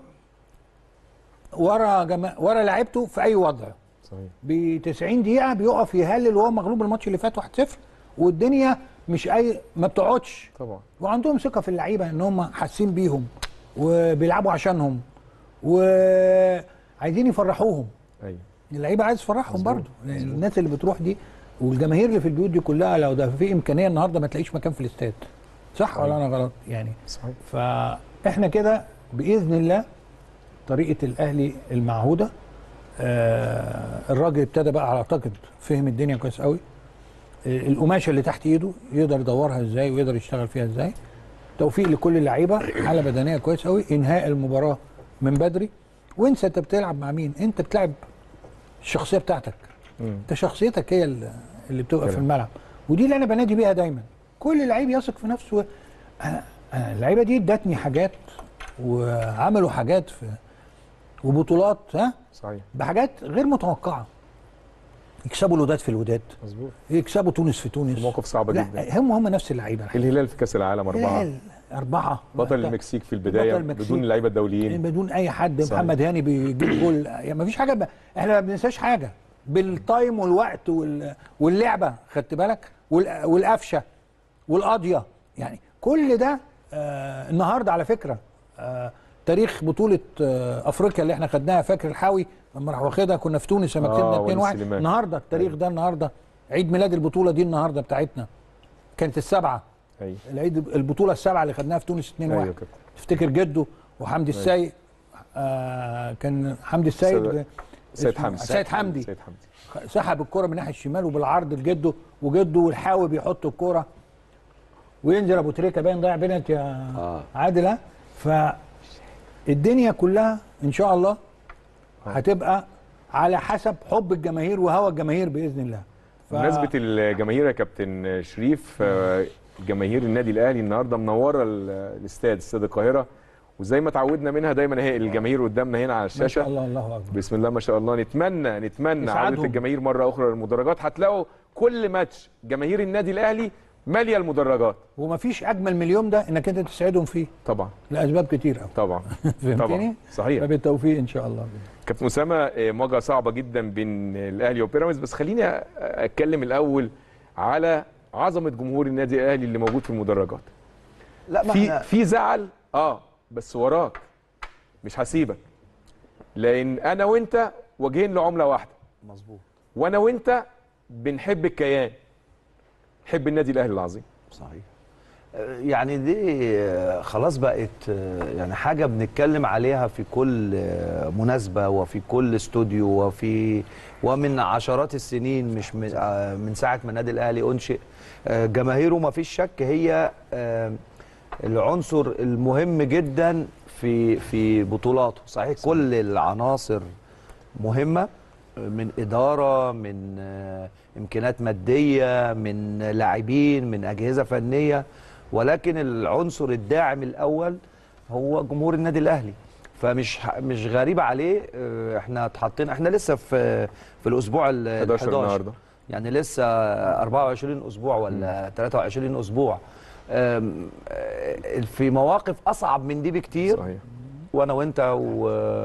ورا جما... ورا لعيبته في اي وضع صحيح ب 90 دقيقه بيقف يهلل وهو مغلوب الماتش اللي فات 1-0 والدنيا مش اي ما بتقعدش طبعا وعندهم ثقه في اللعيبه ان هم حاسين بيهم وبيلعبوا عشانهم وعايزين يفرحوهم ايوه اللعيبه عايز تفرحهم برضو لأن الناس اللي بتروح دي والجماهير اللي في البيوت دي كلها لو ده في امكانيه النهارده ما تلاقيش مكان في الاستاد صح ولا انا غلط يعني صحيح فاحنا كده باذن الله طريقه الاهلي المعهوده آه الراجل ابتدى بقى اعتقد فهم الدنيا كويس قوي آه القماشه اللي تحت ايده يقدر يدورها ازاي ويقدر يشتغل فيها ازاي توفيق لكل اللعيبه حاله بدنيه كويس قوي انهاء المباراه من بدري وانسى انت بتلعب مع مين انت بتلعب الشخصيه بتاعتك مم. انت شخصيتك هي اللي اللي بتبقى في كلام. الملعب ودي اللي انا بنادي بيها دايما كل لعيب يثق في نفسه انا أنا اللعيبه دي ادتني حاجات وعملوا حاجات في وبطولات ها صحيح بحاجات غير متوقعه يكسبوا الوداد في الوداد مظبوط يكسبوا تونس في تونس مواقف صعبه لا جدا هم هم نفس اللعيبه الحقيقة. الهلال في كاس العالم اربعه الهلال أربعة بطل المكسيك في البدايه بطل المكسيك. بدون اللعيبه الدوليين بدون أي حد صحيح. محمد هاني بيجيب جول يعني ما فيش حاجة ب... احنا ما بننساش حاجة بالتايم والوقت وال... واللعبة خدت بالك وال... والقفشة والقاضية يعني كل ده آه النهاردة على فكرة آه تاريخ بطولة آه أفريقيا اللي احنا خدناها فاكر الحاوي لما راح واخدها كنا في تونس لما آه، كسبنا 2-1 وليد سليمان. النهارده التاريخ ده النهارده عيد ميلاد البطولة دي النهارده بتاعتنا كانت السبعة ايوه العيد البطوله السبعه اللي خدناها في تونس 2-1 ايوه كابتن تفتكر جده وحمدي السيد آه كان حمدي السيد سيد- سيد اسمه- حمدي سيد حمدي سيد حمدي سحب الكره من ناحيه الشمال وبالعرض لجده وجده والحاوي بيحط الكره وينزل ابو تريكه باين ضيع بينت يا آه. عادل ها فالدنيا كلها ان شاء الله هتبقى على حسب حب الجماهير وهوى الجماهير باذن الله ف- بمناسبه الجماهير يا كابتن شريف آه، جماهير النادي الاهلي النهارده منوره ال- الاستاد استاد القاهره وزي ما تعودنا منها دايما هي الجماهير قدامنا هنا على ما شاء الشاشه الله الله اكبر بسم الله ما شاء الله نتمنى نتمنى يسعدهم. عوده الجماهير مره اخرى للمدرجات هتلاقوا كل ماتش جماهير النادي الاهلي ماليه المدرجات ومفيش اجمل من اليوم ده انك انت تسعدهم فيه طبعا لاسباب كتير قوي طبعا فهمتني؟ طبعا صحيح فبالتوفيق ان شاء الله كابتن اسامه آه، مواجهه صعبه جدا بين الاهلي وبيراميدز بس خليني أ- اتكلم الاول على عظمه جمهور النادي الاهلي اللي موجود في المدرجات لا ما في احنا في زعل اه بس وراك مش هسيبك لان انا وانت واجهين لعمله واحده مظبوط وانا وانت بنحب الكيان نحب النادي الاهلي العظيم صحيح آه، يعني دي آه، خلاص بقت آه، يعني حاجة بنتكلم عليها في كل آه، مناسبة وفي كل استوديو وفي ومن عشرات السنين مش من آه، من ساعة ما النادي الأهلي أنشئ آه، جماهيره ما فيش شك هي آه، العنصر المهم جدا في في بطولاته صحيح كل العناصر مهمة من إدارة من آه، إمكانات مادية من لاعبين من أجهزة فنية ولكن العنصر الداعم الأول هو جمهور النادي الأهلي فمش ح- مش غريب عليه آه، احنا اتحطينا احنا لسه في في الاسبوع ال 11 النهارده يعني لسه 24 اسبوع ولا 23 اسبوع آم، آه، في مواقف اصعب من دي بكتير صحيح وانا وانت و...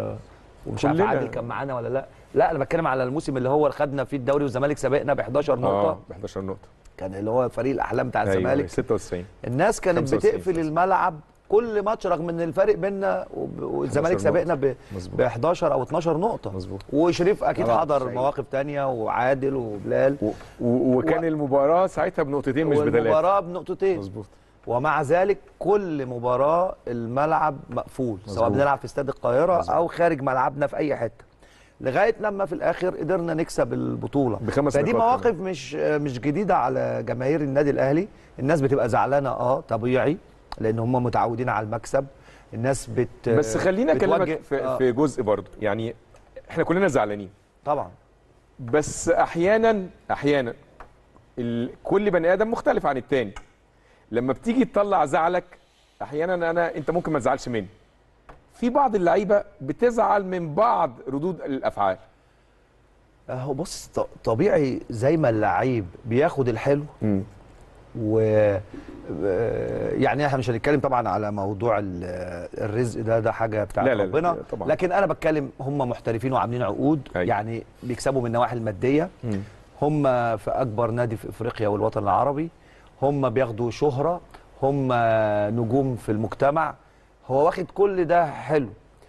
ومش عارف كلنا. عادل كان معانا ولا لا لا انا بتكلم على الموسم اللي هو خدنا فيه الدوري والزمالك سابقنا ب 11 نقطه اه ب 11 نقطه كان اللي هو فريق الاحلام بتاع ايوه الزمالك 96 الناس كانت 95 بتقفل الملعب كل ماتش رغم ان الفرق بيننا وب- والزمالك 11 سابقنا ب مظبوط. ب 11 او 12 نقطه مظبوط. وشريف اكيد طبعا، حضر سعيد. مواقف تانية وعادل وبلال و... و... وكان و- المباراه ساعتها بنقطتين مش بثلاثه والمباراه بنقطتين مظبوط ومع ذلك كل مباراه الملعب مقفول سواء مظبوط. بنلعب في استاد القاهره مظبوط. او خارج ملعبنا في اي حته لغايه لما في الاخر قدرنا نكسب البطوله بخمس فدي نقاط مواقف مش مش جديده على جماهير النادي الاهلي الناس بتبقى زعلانه اه طبيعي لان هم متعودين على المكسب الناس بت بس خليني اكلمك بتوجه- في, آه في جزء برضه يعني احنا كلنا زعلانين طبعا بس احيانا احيانا ال... كل بني ادم مختلف عن التاني لما بتيجي تطلع زعلك احيانا انا انت ممكن ما تزعلش مني في بعض اللعيبه بتزعل من بعض ردود الافعال هو بص ط- طبيعي زي ما اللعيب بياخد الحلو مم. و آه، يعني احنا مش هنتكلم طبعا على موضوع ال- الرزق ده ده حاجه بتاع لا، لا، لا، ربنا طبعا. لكن انا بتكلم هم محترفين وعاملين عقود أيوة. يعني بيكسبوا من النواحي الماديه مم. هم في اكبر نادي في افريقيا والوطن العربي هم بياخدوا شهره هم نجوم في المجتمع هو واخد كل ده حلو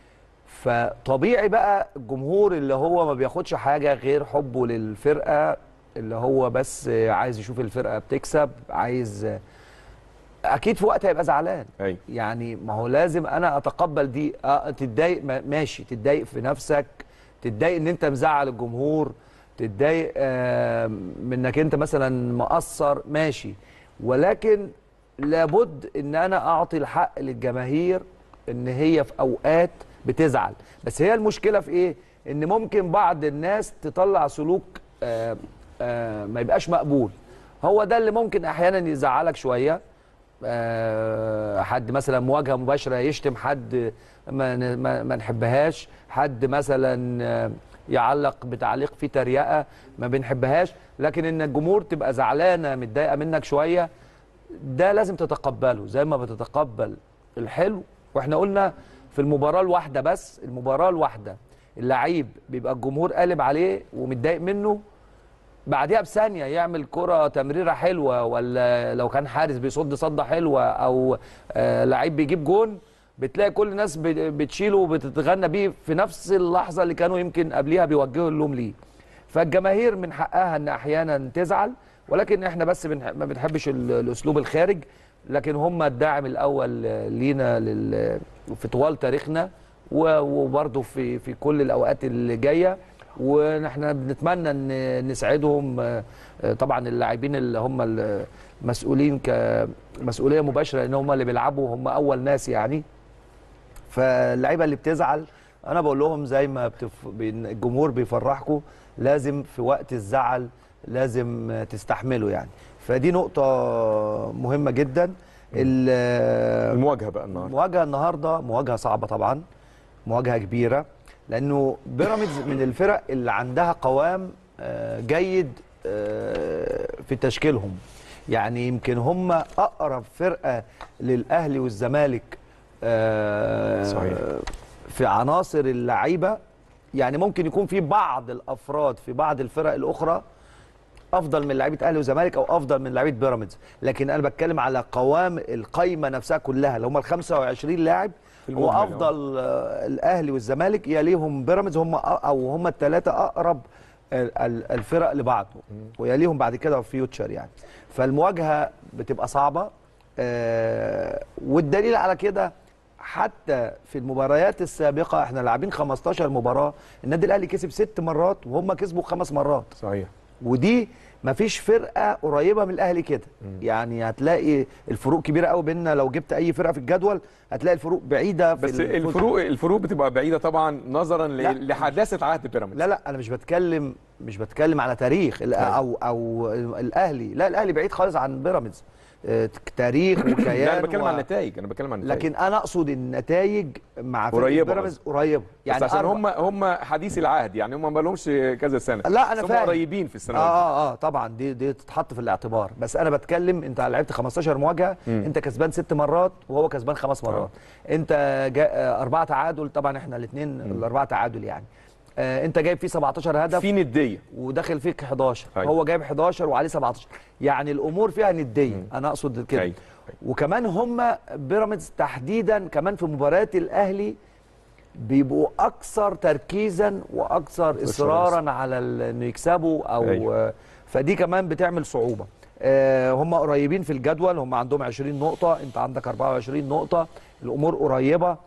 فطبيعي بقى الجمهور اللي هو ما بياخدش حاجه غير حبه للفرقه اللي هو بس عايز يشوف الفرقه بتكسب عايز اكيد في وقت هيبقى زعلان ايوه يعني ما هو لازم انا اتقبل دي اه تتضايق ما- ماشي تتضايق في نفسك تتضايق ان انت مزعل الجمهور تتضايق آه منك انت مثلا مقصر ماشي ولكن لابد ان انا اعطي الحق للجماهير ان هي في اوقات بتزعل بس هي المشكله في ايه ان ممكن بعض الناس تطلع سلوك آه آه ما يبقاش مقبول هو ده اللي ممكن احيانا يزعلك شويه آه، حد مثلا مواجهه مباشره يشتم حد ما ن- ما, ما نحبهاش حد مثلا آه، يعلق بتعليق فيه تريقه ما بنحبهاش لكن ان الجمهور تبقى زعلانه متضايقه منك شويه ده لازم تتقبله زي ما بتتقبل الحلو واحنا قلنا في المباراه الواحده بس المباراه الواحده اللعيب بيبقى الجمهور قالب عليه ومتضايق منه بعديها بثانيه يعمل كره تمريره حلوه ولا لو كان حارس بيصد صده حلوه او آه لعيب بيجيب جون بتلاقي كل الناس بت- بتشيله وبتتغنى بيه في نفس اللحظه اللي كانوا يمكن قبليها بيوجهوا اللوم ليه فالجماهير من حقها ان احيانا تزعل ولكن احنا بس بنح... ما بنحبش ال- الاسلوب الخارج لكن هم الداعم الاول لينا لل... في طوال تاريخنا و- وبرضه في في كل الاوقات اللي جايه ونحن بنتمنى ان نساعدهم آه، آه، طبعا اللاعبين اللي هم المسؤولين كمسؤوليه مباشره ان هم اللي بيلعبوا هم اول ناس يعني فاللعيبه اللي بتزعل انا بقول لهم زي ما بتف... بين- الجمهور بيفرحكم لازم في وقت الزعل لازم آه، تستحملوا يعني فدي نقطه مهمه جدا ال- المواجهه بقى النهارده المواجهه النهارده مواجهه صعبه طبعا مواجهه كبيره لانه بيراميدز من الفرق اللي عندها قوام آه، جيد آه، في تشكيلهم يعني يمكن هم اقرب فرقه للاهلي والزمالك آه، صحيح. في عناصر اللعيبه يعني ممكن يكون في بعض الافراد في بعض الفرق الاخرى افضل من لعيبه اهلي وزمالك او افضل من لعيبه بيراميدز لكن انا بتكلم على قوام القايمه نفسها كلها اللي هم ال 25 لاعب في هو المجمل، افضل آه، الاهلي والزمالك يليهم بيراميدز هم أ- او هم الثلاثه اقرب ال- ال- الفرق لبعض ويليهم بعد كده فيوتشر يعني فالمواجهه بتبقى صعبه آه، والدليل على كده حتى في المباريات السابقه احنا لاعبين 15 مباراه النادي الاهلي كسب ست مرات وهم كسبوا خمس مرات صحيح ودي مفيش فرقه قريبه من الاهلي كده يعني هتلاقي الفروق كبيره قوي بيننا لو جبت اي فرقه في الجدول هتلاقي الفروق بعيده في بس الفوز. الفروق الفروق بتبقى بعيده طبعا نظرا ل- لا. لحداثه عهد بيراميدز لا لا انا مش بتكلم مش بتكلم على تاريخ ال- او او الاهلي لا الاهلي بعيد خالص عن بيراميدز آه، تاريخ وكيان لا انا بتكلم و- عن النتائج انا بتكلم عن النتائج لكن انا اقصد النتائج مع فرقه قريبة بيراميدز قريبه يعني بس عشان أربع- هم هم حديث العهد يعني هم ما لهمش كذا سنه لا انا بس هم فاهم قريبين في السنه اه اه اه طبعا دي دي تتحط في الاعتبار بس انا بتكلم انت لعبت 15 مواجهه مم. انت كسبان ست مرات وهو كسبان خمس مرات انت جا آه اربعه تعادل طبعا احنا الاثنين الاربعه تعادل يعني آه انت جايب فيه 17 هدف في نديه وداخل فيك 11 أيوة. هو جايب 11 وعليه 17 يعني الامور فيها نديه انا اقصد كده أيوة. وكمان هم بيراميدز تحديدا كمان في مباريات الاهلي بيبقوا اكثر تركيزا واكثر اصرارا على ال- انه يكسبوا او أيوة. فدي كمان بتعمل صعوبه آه، هم قريبين في الجدول هم عندهم 20 نقطه انت عندك 24 نقطه الامور قريبه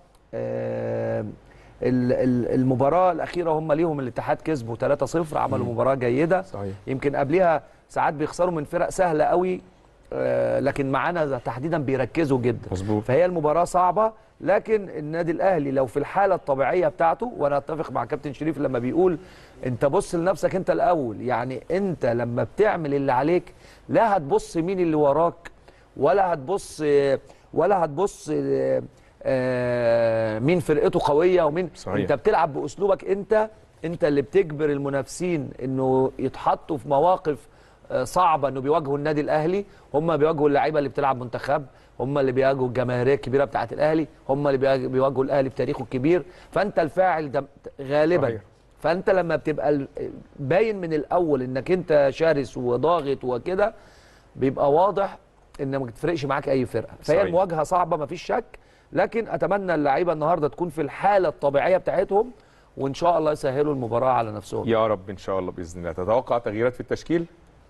آه، ال- ال- المباراه الاخيره هم ليهم الاتحاد كسبوا 3-0 عملوا مباراه جيده صحيح يمكن قبلها ساعات بيخسروا من فرق سهله قوي آه، لكن معانا تحديدا بيركزوا جدا مظبوط فهي المباراه صعبه لكن النادي الاهلي لو في الحاله الطبيعيه بتاعته وانا اتفق مع كابتن شريف لما بيقول انت بص لنفسك انت الاول يعني انت لما بتعمل اللي عليك لا هتبص مين اللي وراك ولا هتبص ولا هتبص آه، مين فرقته قويه ومين صحيح. انت بتلعب باسلوبك انت انت اللي بتجبر المنافسين انه يتحطوا في مواقف آه، صعبه انه بيواجهوا النادي الاهلي هم بيواجهوا اللعيبه اللي بتلعب منتخب هم اللي بيواجهوا الجماهيريه الكبيره بتاعه الاهلي هم اللي بيواجه- بيواجهوا الاهلي بتاريخه الكبير فانت الفاعل ده غالبا صحيح. فانت لما بتبقى ال- باين من الاول انك انت شرس وضاغط وكده بيبقى واضح ان ما تفرقش معاك اي فرقه فهي صحيح. المواجهه صعبه ما فيش شك لكن اتمنى اللعيبه النهارده تكون في الحاله الطبيعيه بتاعتهم وان شاء الله يسهلوا المباراه على نفسهم يا رب ان شاء الله باذن الله تتوقع تغييرات في التشكيل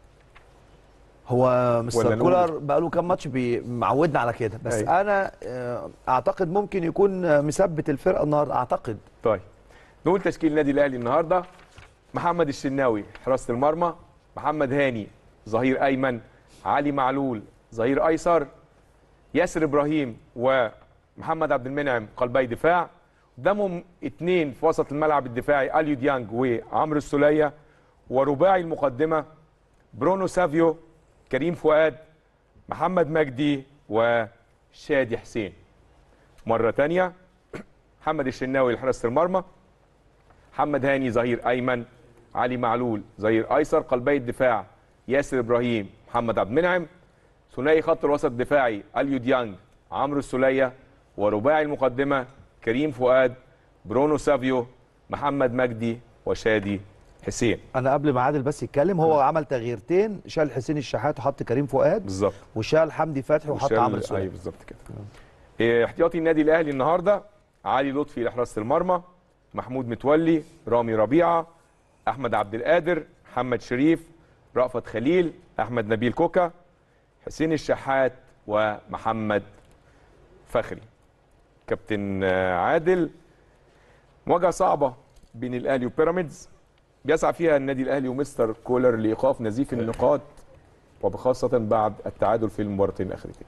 هو ولا مستر نقول- كولر بقى له كام ماتش بي- معودنا على كده بس أيوة. انا آه، اعتقد ممكن يكون آه، مثبت الفرقه النهارده اعتقد طيب نقول تشكيل النادي الاهلي النهارده محمد الشناوي حراسه المرمى محمد هاني ظهير ايمن علي معلول ظهير ايسر ياسر ابراهيم ومحمد عبد المنعم قلبي دفاع قدامهم اثنين في وسط الملعب الدفاعي اليو ديانج وعمرو السوليه ورباعي المقدمه برونو سافيو كريم فؤاد محمد مجدي وشادي حسين مره تانية محمد الشناوي لحراسه المرمى محمد هاني ظهير ايمن علي معلول ظهير ايسر قلبي الدفاع ياسر ابراهيم محمد عبد المنعم ثنائي خط الوسط الدفاعي اليو ديانج عمرو السوليه ورباعي المقدمه كريم فؤاد برونو سافيو محمد مجدي وشادي حسين انا قبل ما عادل بس يتكلم هو عمل تغييرتين شال حسين الشحات وحط كريم فؤاد بالظبط وشال حمدي فتحي وحط وشال- عمرو ايوه السوليه بالظبط كده إيه، احتياطي النادي الاهلي النهارده علي لطفي لحراسه المرمى محمود متولي رامي ربيعه احمد عبد القادر محمد شريف رأفت خليل احمد نبيل كوكا حسين الشحات ومحمد فخري كابتن آه، عادل مواجهه صعبه بين الاهلي وبيراميدز بيسعى فيها النادي الاهلي ومستر كولر لايقاف نزيف النقاط وبخاصه بعد التعادل في المباراتين الاخرتين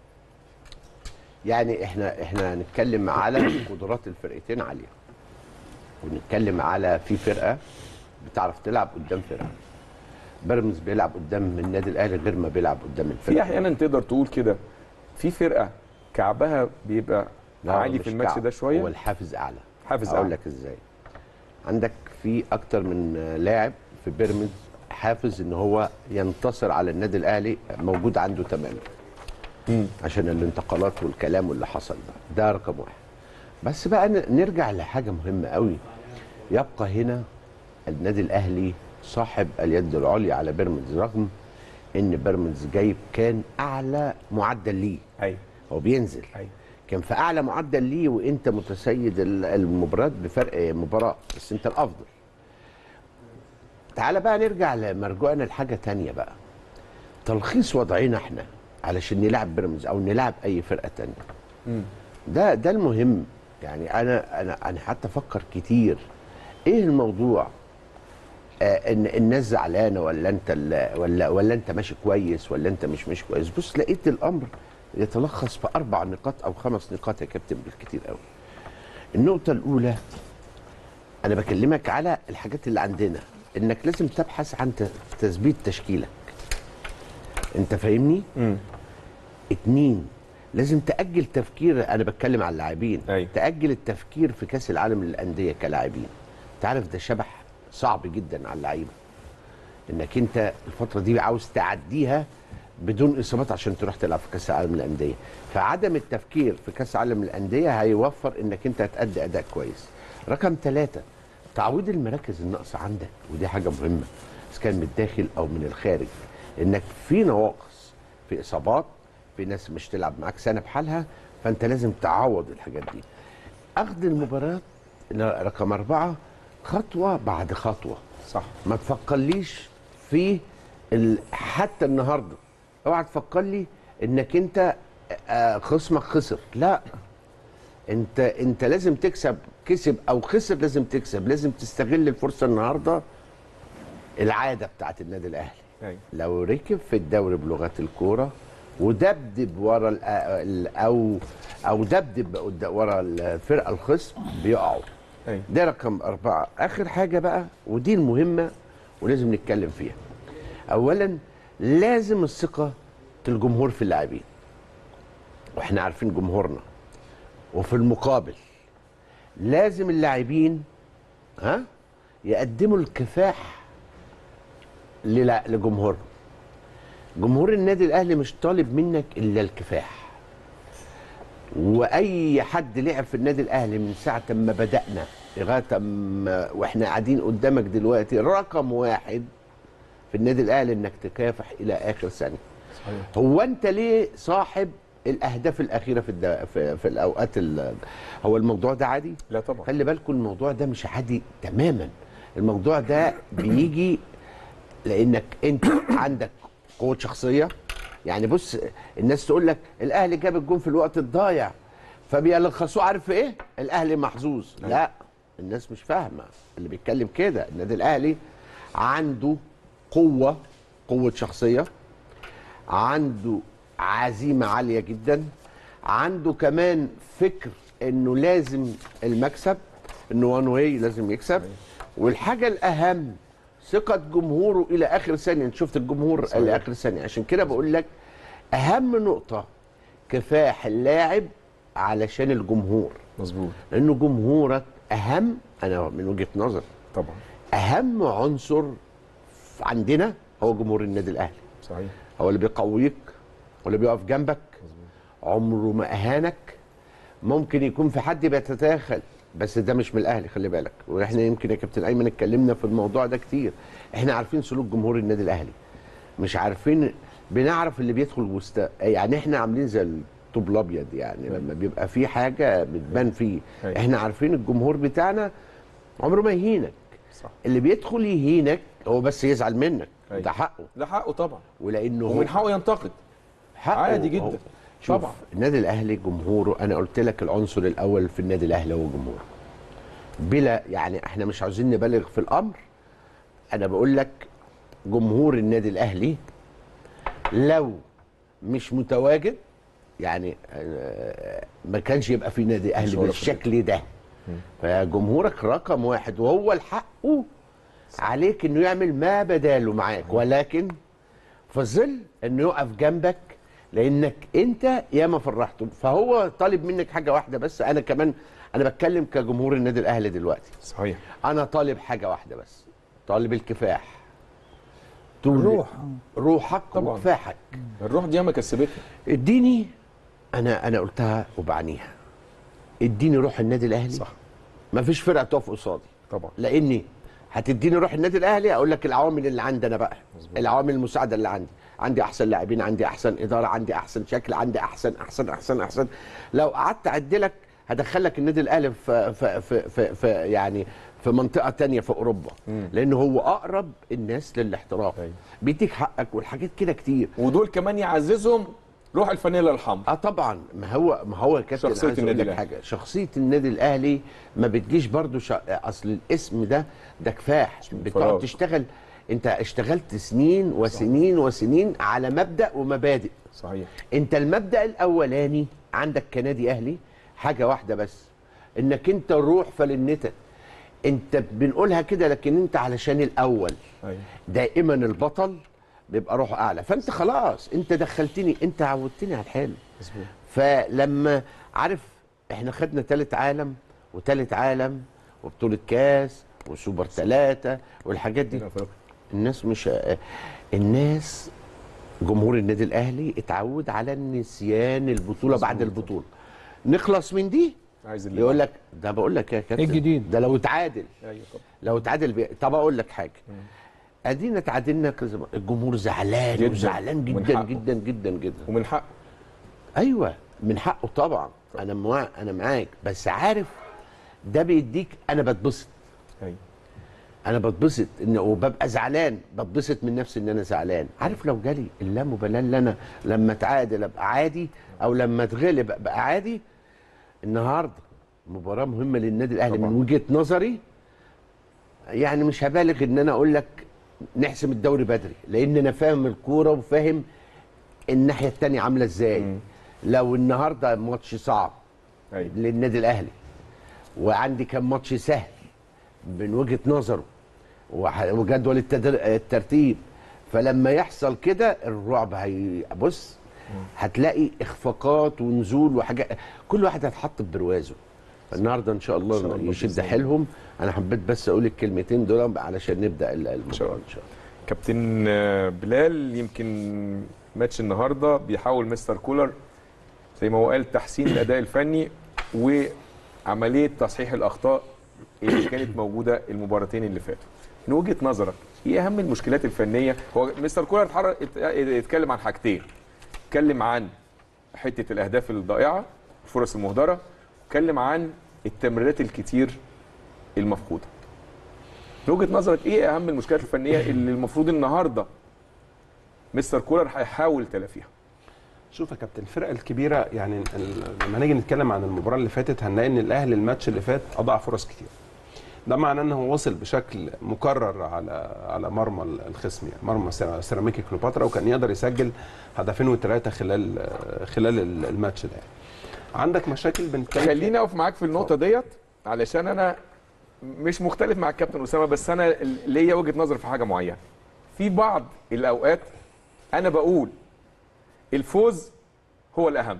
يعني احنا احنا هنتكلم على قدرات الفرقتين عاليه ونتكلم على في فرقه بتعرف تلعب قدام فرقه بيراميدز بيلعب قدام النادي الاهلي غير ما بيلعب قدام الفرقه في احيانا تقدر تقول كده في فرقه كعبها بيبقى لا، عالي مش في الماتش كعب. ده هو شويه الحافز اعلى حافز اقول أعلى. لك ازاي عندك في اكتر من لاعب في بيراميدز حافز ان هو ينتصر على النادي الاهلي موجود عنده تماما عشان الانتقالات والكلام واللي حصل ده ده رقم واحد بس بقى ن- نرجع لحاجه مهمه قوي يبقى هنا النادي الاهلي صاحب اليد العليا على بيراميدز رغم ان بيراميدز جايب كان اعلى معدل ليه ايوه هو بينزل أيوة. كان في اعلى معدل ليه وانت متسيد ال- المباراه بفرق مباراه بس انت الافضل تعال بقى نرجع لمرجوعنا لحاجه تانية بقى تلخيص وضعنا احنا علشان نلعب بيراميدز او نلعب اي فرقه تانية ده ده المهم يعني انا انا انا حتى افكر كتير ايه الموضوع آه ان الناس زعلانه ولا انت ال- ولا ولا انت ماشي كويس ولا انت مش ماشي كويس بص لقيت الامر يتلخص في اربع نقاط او خمس نقاط يا كابتن بالكتير قوي النقطه الاولى انا بكلمك على الحاجات اللي عندنا انك لازم تبحث عن ت- تثبيت تشكيلك انت فاهمني امم اتنين لازم تأجل تفكير أنا بتكلم على اللاعبين أيوة. تأجل التفكير في كأس العالم للأندية كلاعبين تعرف ده شبح صعب جدا على اللعيبة إنك أنت الفترة دي عاوز تعديها بدون إصابات عشان تروح تلعب في كأس العالم للأندية فعدم التفكير في كأس العالم للأندية هيوفر إنك أنت هتأدي أداء كويس رقم ثلاثة تعويض المراكز الناقصة عندك ودي حاجة مهمة إذا كان من الداخل أو من الخارج إنك في نواقص في إصابات في ناس مش تلعب معاك سنه بحالها فانت لازم تعوض الحاجات دي اخذ المباراه ل- رقم اربعه خطوه بعد خطوه صح ما تفكرليش في ال... حتى النهارده اوعى تفكر لي انك انت آه، خصمك خسر لا انت انت لازم تكسب كسب او خسر لازم تكسب لازم تستغل الفرصه النهارده العاده بتاعت النادي الاهلي ايوه لو ركب في الدوري بلغات الكوره ودبدب ورا ال- ال- او او دبدب قد- ورا الفرقه الخصم بيقعوا ايوه ده رقم أربعة آخر حاجة بقى ودي المهمة ولازم نتكلم فيها أولا لازم الثقة الجمهور في اللاعبين واحنا عارفين جمهورنا وفي المقابل لازم اللاعبين ها يقدموا الكفاح للا- لجمهورهم جمهور النادي الاهلي مش طالب منك الا الكفاح واي حد لعب في النادي الاهلي من ساعه ما بدانا لغايه ما واحنا قاعدين قدامك دلوقتي رقم واحد في النادي الاهلي انك تكافح الى اخر ثانيه صحيح هو انت ليه صاحب الاهداف الاخيره في الد... في, في الاوقات ال... هو الموضوع ده عادي لا طبعا خلي بالكم الموضوع ده مش عادي تماما الموضوع ده بيجي لانك انت عندك قوه شخصيه يعني بص الناس تقول لك الاهلي جاب الجون في الوقت الضايع فبيلخصوه عارف في ايه الاهلي محظوظ لا الناس مش فاهمه اللي بيتكلم كده النادي الاهلي عنده قوه قوه شخصيه عنده عزيمه عاليه جدا عنده كمان فكر انه لازم المكسب انه وان واي لازم يكسب والحاجه الاهم ثقه جمهوره الى اخر ثانيه انت شفت الجمهور صحيح. الى اخر ثانيه عشان كده بقول لك اهم نقطه كفاح اللاعب علشان الجمهور مظبوط لانه جمهورك اهم انا من وجهه نظري طبعا اهم عنصر عندنا هو جمهور النادي الاهلي صحيح هو اللي بيقويك هو اللي بيقف جنبك عمره ما اهانك ممكن يكون في حد بيتداخل بس ده مش من الاهلي خلي بالك واحنا يمكن يا كابتن ايمن اتكلمنا في الموضوع ده كتير احنا عارفين سلوك جمهور النادي الاهلي مش عارفين بنعرف اللي بيدخل وسط يعني احنا عاملين زي الطوب الابيض يعني لما بيبقى في حاجه بتبان فيه أيوة. احنا عارفين الجمهور بتاعنا عمره ما يهينك صح اللي بيدخل يهينك هو بس يزعل منك أيوة. ده حقه ده حقه طبعا ولانه هو ومن حقه ينتقد حقه عادي جدا. هو- شوف طبعا. النادي الاهلي جمهوره انا قلت لك العنصر الاول في النادي الاهلي هو جمهوره بلا يعني احنا مش عاوزين نبالغ في الامر انا بقول لك جمهور النادي الاهلي لو مش متواجد يعني آه، ما كانش يبقى في نادي اهلي هو بالشكل ده فجمهورك رقم واحد وهو الحقه عليك انه يعمل ما بداله معاك ولكن في ظل انه يقف جنبك لانك انت ياما فرحته فهو طالب منك حاجه واحده بس انا كمان انا بتكلم كجمهور النادي الاهلي دلوقتي صحيح انا طالب حاجه واحده بس طالب الكفاح طول الروح. روحك طبعاً. وكفاحك الروح دي ياما كسبتنا اديني انا انا قلتها وبعنيها اديني روح النادي الاهلي صح مفيش فرقه تقف قصادي طبعا لاني هتديني روح النادي الاهلي اقول لك العوامل اللي عندي انا بقى مظبوط. العوامل المساعده اللي عندي عندي احسن لاعبين عندي احسن اداره عندي احسن شكل عندي احسن احسن احسن احسن لو قعدت اعدلك هدخلك النادي الاهلي في في في, في, في يعني في منطقه تانية في اوروبا مم. لان هو اقرب الناس للاحتراف أيوة. بيديك حقك والحاجات كده كتير ودول كمان يعززهم روح الفانيلا الحمراء اه طبعا ما هو ما هو يا كابتن شخصية عايز أقول النادي لك الأهلي. حاجه شخصيه النادي الاهلي ما بتجيش برضو شا... اصل الاسم ده ده كفاح بتقعد فراغ. تشتغل انت اشتغلت سنين وسنين وسنين على مبدا ومبادئ صحيح انت المبدا الاولاني عندك كنادي اهلي حاجه واحده بس انك انت الروح فلنتك انت بنقولها كده لكن انت علشان الاول ايوه دائما البطل بيبقى روحه اعلى فانت خلاص انت دخلتني انت عودتني على الحلو مظبوط فلما عارف احنا خدنا تالت عالم وتالت عالم وبطولة كاس وسوبر ثلاثة والحاجات دي هنا أفريقيا. الناس مش الناس جمهور النادي الاهلي اتعود على نسيان البطولة بعد مظبوط. البطولة نخلص من دي عايز اللي يقول لك ده بقول لك يا كابتن الجديد؟ ده لو اتعادل ايوه طبعا لو اتعادل بي... طب اقول لك حاجه ادينا اتعادلنا كذا مرة. الجمهور زعلان جداً. وزعلان من جدا حقه. جدا جدا جدا ومن حقه ايوه من حقه طبعا انا مع... انا معاك بس عارف ده بيديك انا بتبسط ايوه انا بتبسط ان وببقى زعلان بتبسط من نفسي ان انا زعلان عارف لو جالي اللامبالاه اللي انا لما اتعادل ابقى عادي او لما اتغلب ابقى عادي النهارده مباراه مهمه للنادي الاهلي طبعاً. من وجهه نظري يعني مش هبالغ ان انا اقول لك نحسم الدوري بدري لان انا فاهم الكوره وفاهم الناحيه الثانيه عامله ازاي مم. لو النهارده ماتش صعب ايوه للنادي الاهلي وعندي كان ماتش سهل من وجهه نظره وح- وجدول التدر... الترتيب فلما يحصل كده الرعب هي بص هتلاقي اخفاقات ونزول وحاجات كل واحد هيتحط ببروازه النهارده ان شاء الله, إن شاء الله يشد بإذن الله. حيلهم انا حبيت بس اقول الكلمتين دول علشان نبدا ال- المباراه شاء ان شاء الله كابتن آه، بلال يمكن ماتش النهارده بيحاول مستر كولر زي ما هو قال تحسين الاداء الفني وعمليه تصحيح الاخطاء اللي كانت موجوده المباراتين اللي فاتوا من وجهه نظرك ايه اهم المشكلات الفنيه هو مستر كولر اتحرك ات- اتكلم عن حاجتين اتكلم عن حته الاهداف الضائعه الفرص المهدره اتكلم عن التمريرات الكتير المفقوده من وجهه نظرك ايه اهم المشكلات الفنيه اللي المفروض النهارده مستر كولر هيحاول تلافيها شوف يا كابتن الفرقه الكبيره يعني ال- لما نيجي نتكلم عن المباراه اللي فاتت هنلاقي ان الاهلي الماتش اللي فات اضاع فرص كتير ده معناه انه وصل بشكل مكرر على على مرمى الخصم يعني مرمى سيرا- سيراميكا كليوباترا وكان يقدر يسجل هدفين وثلاثه خلال خلال الماتش ده عندك مشاكل بنتكلم فيها. خليني اقف معاك في النقطه ديت علشان انا مش مختلف مع الكابتن اسامه بس انا ليا وجهه نظر في حاجه معينه في بعض الاوقات انا بقول الفوز هو الاهم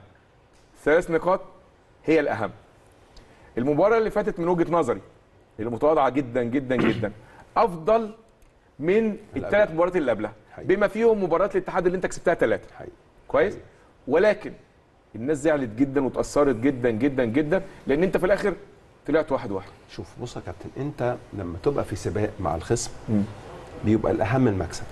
ثلاث نقاط هي الاهم المباراه اللي فاتت من وجهه نظري المتواضعه جدا جدا جدا افضل من الثلاث مباريات اللي قبلها حقيقي. بما فيهم مباراه الاتحاد اللي انت كسبتها ثلاثه حقيقي. كويس ولكن الناس زعلت جدا واتاثرت جدا جدا جدا لان انت في الاخر طلعت واحد واحد شوف بص يا كابتن انت لما تبقى في سباق مع الخصم بيبقى الاهم المكسب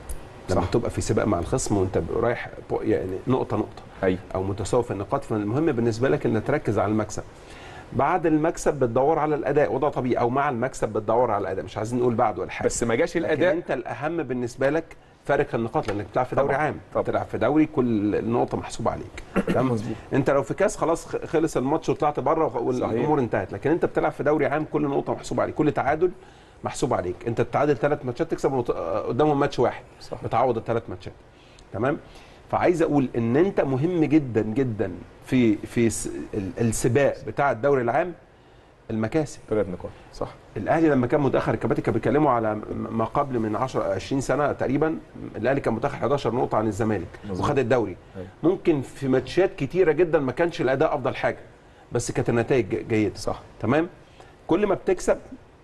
لما صح. تبقى في سباق مع الخصم وانت رايح بو- يعني نقطه نقطه ايوه او متساوي في النقاط فالمهم بالنسبه لك انك تركز على المكسب بعد المكسب بتدور على الاداء وده طبيعي او مع المكسب بتدور على الاداء مش عايزين نقول بعد ولا حاجه بس ما جاش لكن الاداء انت الاهم بالنسبه لك فارق النقاط لانك بتلعب في دوري طبعاً. عام طبعاً. بتلعب في دوري كل نقطه محسوبه عليك تمام انت لو في كاس خلاص خ- خلص الماتش وطلعت بره والامور انتهت لكن انت بتلعب في دوري عام كل نقطه محسوبه عليك كل تعادل محسوب عليك انت تتعادل ثلاث ماتشات تكسب ونط- قدامهم ماتش واحد صح. بتعوض الثلاث ماتشات تمام فعايز اقول ان انت مهم جدا جدا في في س- ال- السباق بتاع الدوري العام المكاسب ثلاث نقاط صح الاهلي لما كان متاخر الكباتن كانوا بيتكلموا على م- ما قبل من 10 20 سنه تقريبا الاهلي كان متاخر 11 نقطه عن الزمالك مظبوط. وخد الدوري أيوة. ممكن في ماتشات كتيره جدا ما كانش الاداء افضل حاجه بس كانت النتائج ج- جيده صح تمام كل ما بتكسب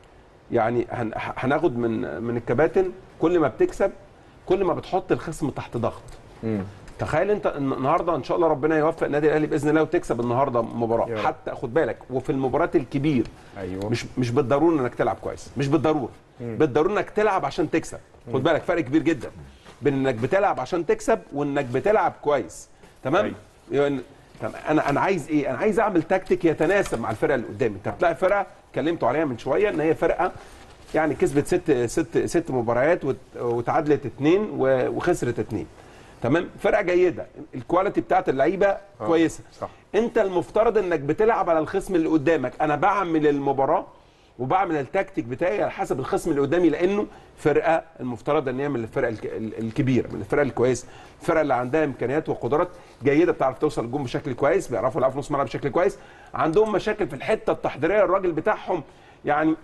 يعني هن- ه- هناخد من من الكباتن كل ما بتكسب كل ما بتحط الخصم تحت ضغط امم تخيل انت الن- النهارده ان شاء الله ربنا يوفق النادي الاهلي باذن الله وتكسب النهارده يا مباراه رب. حتى خد بالك وفي المباريات الكبير ايوه مش مش بالضروره انك تلعب كويس مش بالضروره بالضروره انك تلعب عشان تكسب خد بالك فرق كبير جدا بين انك بتلعب عشان تكسب وانك بتلعب كويس تمام أيوة. يعني طب انا انا عايز ايه انا عايز اعمل تكتيك يتناسب مع الفرقه اللي قدامي انت بتلاقي فرقه اتكلمتوا عليها من شويه ان هي فرقه يعني كسبت ست ست ست مباريات وت- وتعادلت اثنين و- وخسرت اثنين تمام فرقه جيده الكواليتي بتاعت اللعيبه كويسه صح. انت المفترض انك بتلعب على الخصم اللي قدامك انا بعمل المباراه وبعمل التكتيك بتاعي على حسب الخصم اللي قدامي لانه فرقه المفترض ان هي من الفرق الك- ال- الكبيره من الفرق الكويسه الفرقه اللي عندها امكانيات وقدرات جيده بتعرف توصل الجون بشكل كويس بيعرفوا يلعبوا في نص ملعب بشكل كويس عندهم مشاكل في الحته التحضيريه الراجل بتاعهم يعني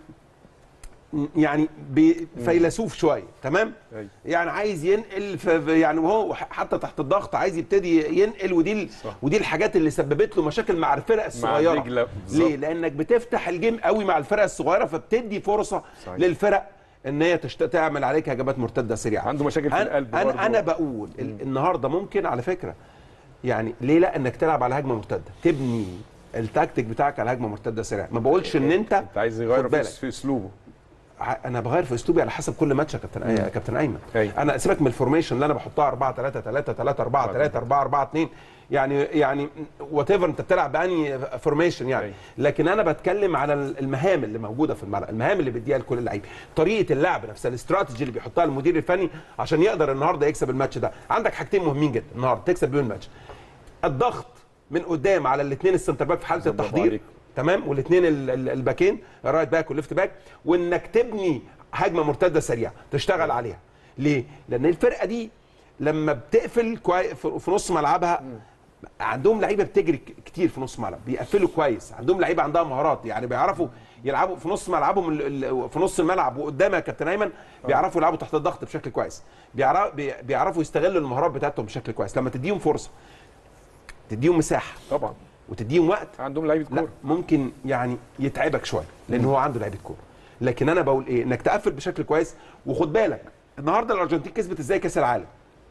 يعني بي- فيلسوف شويه تمام أيوة. يعني عايز ينقل في في- يعني وهو ح- حتى تحت الضغط عايز يبتدي ينقل ودي ال- صح. ودي الحاجات اللي سببت له مشاكل مع الفرق الصغيره الرجلة. بالظبط. ليه لانك بتفتح الجيم قوي مع الفرق الصغيره فبتدي فرصه صحيح. للفرق ان هي تشت... تعمل عليك هجمات مرتده سريعه عنده مشاكل في أنا- القلب برضه. انا انا بقول ال- النهارده ممكن على فكره يعني ليه لا انك تلعب على هجمه مرتده تبني التكتيك بتاعك على هجمه مرتده سريعه ما بقولش ان انت انت عايز يغير خد في, بالك. في اسلوبه ع- انا بغير في اسلوبي على حسب كل ماتش يا كابتن يا كابتن ايمن أيوة. انا سيبك من الفورميشن اللي انا بحطها 4 3 3 3 4 3 4 4 2 يعني يعني وات ايفر انت بتلعب باني فورميشن يعني أيوة. لكن انا بتكلم على المهام اللي موجوده في الملعب المهام اللي بيديها لكل لعيب طريقه اللعب نفسها الاستراتيجي اللي بيحطها المدير الفني عشان يقدر النهارده يكسب الماتش ده عندك حاجتين مهمين جدا النهارده تكسب بيهم الماتش الضغط من قدام على الاثنين السنتر باك في حاله برافو التحضير عليك. تمام والاثنين الباكين الرايت باك والليفت باك وانك تبني هجمه مرتده سريعه تشتغل عليها ليه لان الفرقه دي لما بتقفل كوي... في في نص ملعبها عندهم لعيبه بتجري ك- كتير في نص ملعب بيقفلوا كويس عندهم لعيبه عندها مهارات يعني بيعرفوا يلعبوا في نص ملعبهم ال- ال- في نص الملعب وقدام يا كابتن ايمن بيعرفوا يلعبوا تحت الضغط بشكل كويس بيعرفوا بيعرفوا يستغلوا المهارات بتاعتهم بشكل كويس لما تديهم فرصه تديهم مساحه طبعا وتديهم وقت عندهم لعيبه لا كوره ممكن يعني يتعبك شويه لان هو عنده لعيبه كوره لكن انا بقول ايه انك تقفل بشكل كويس وخد بالك النهارده الارجنتين كسبت ازاي كاس العالم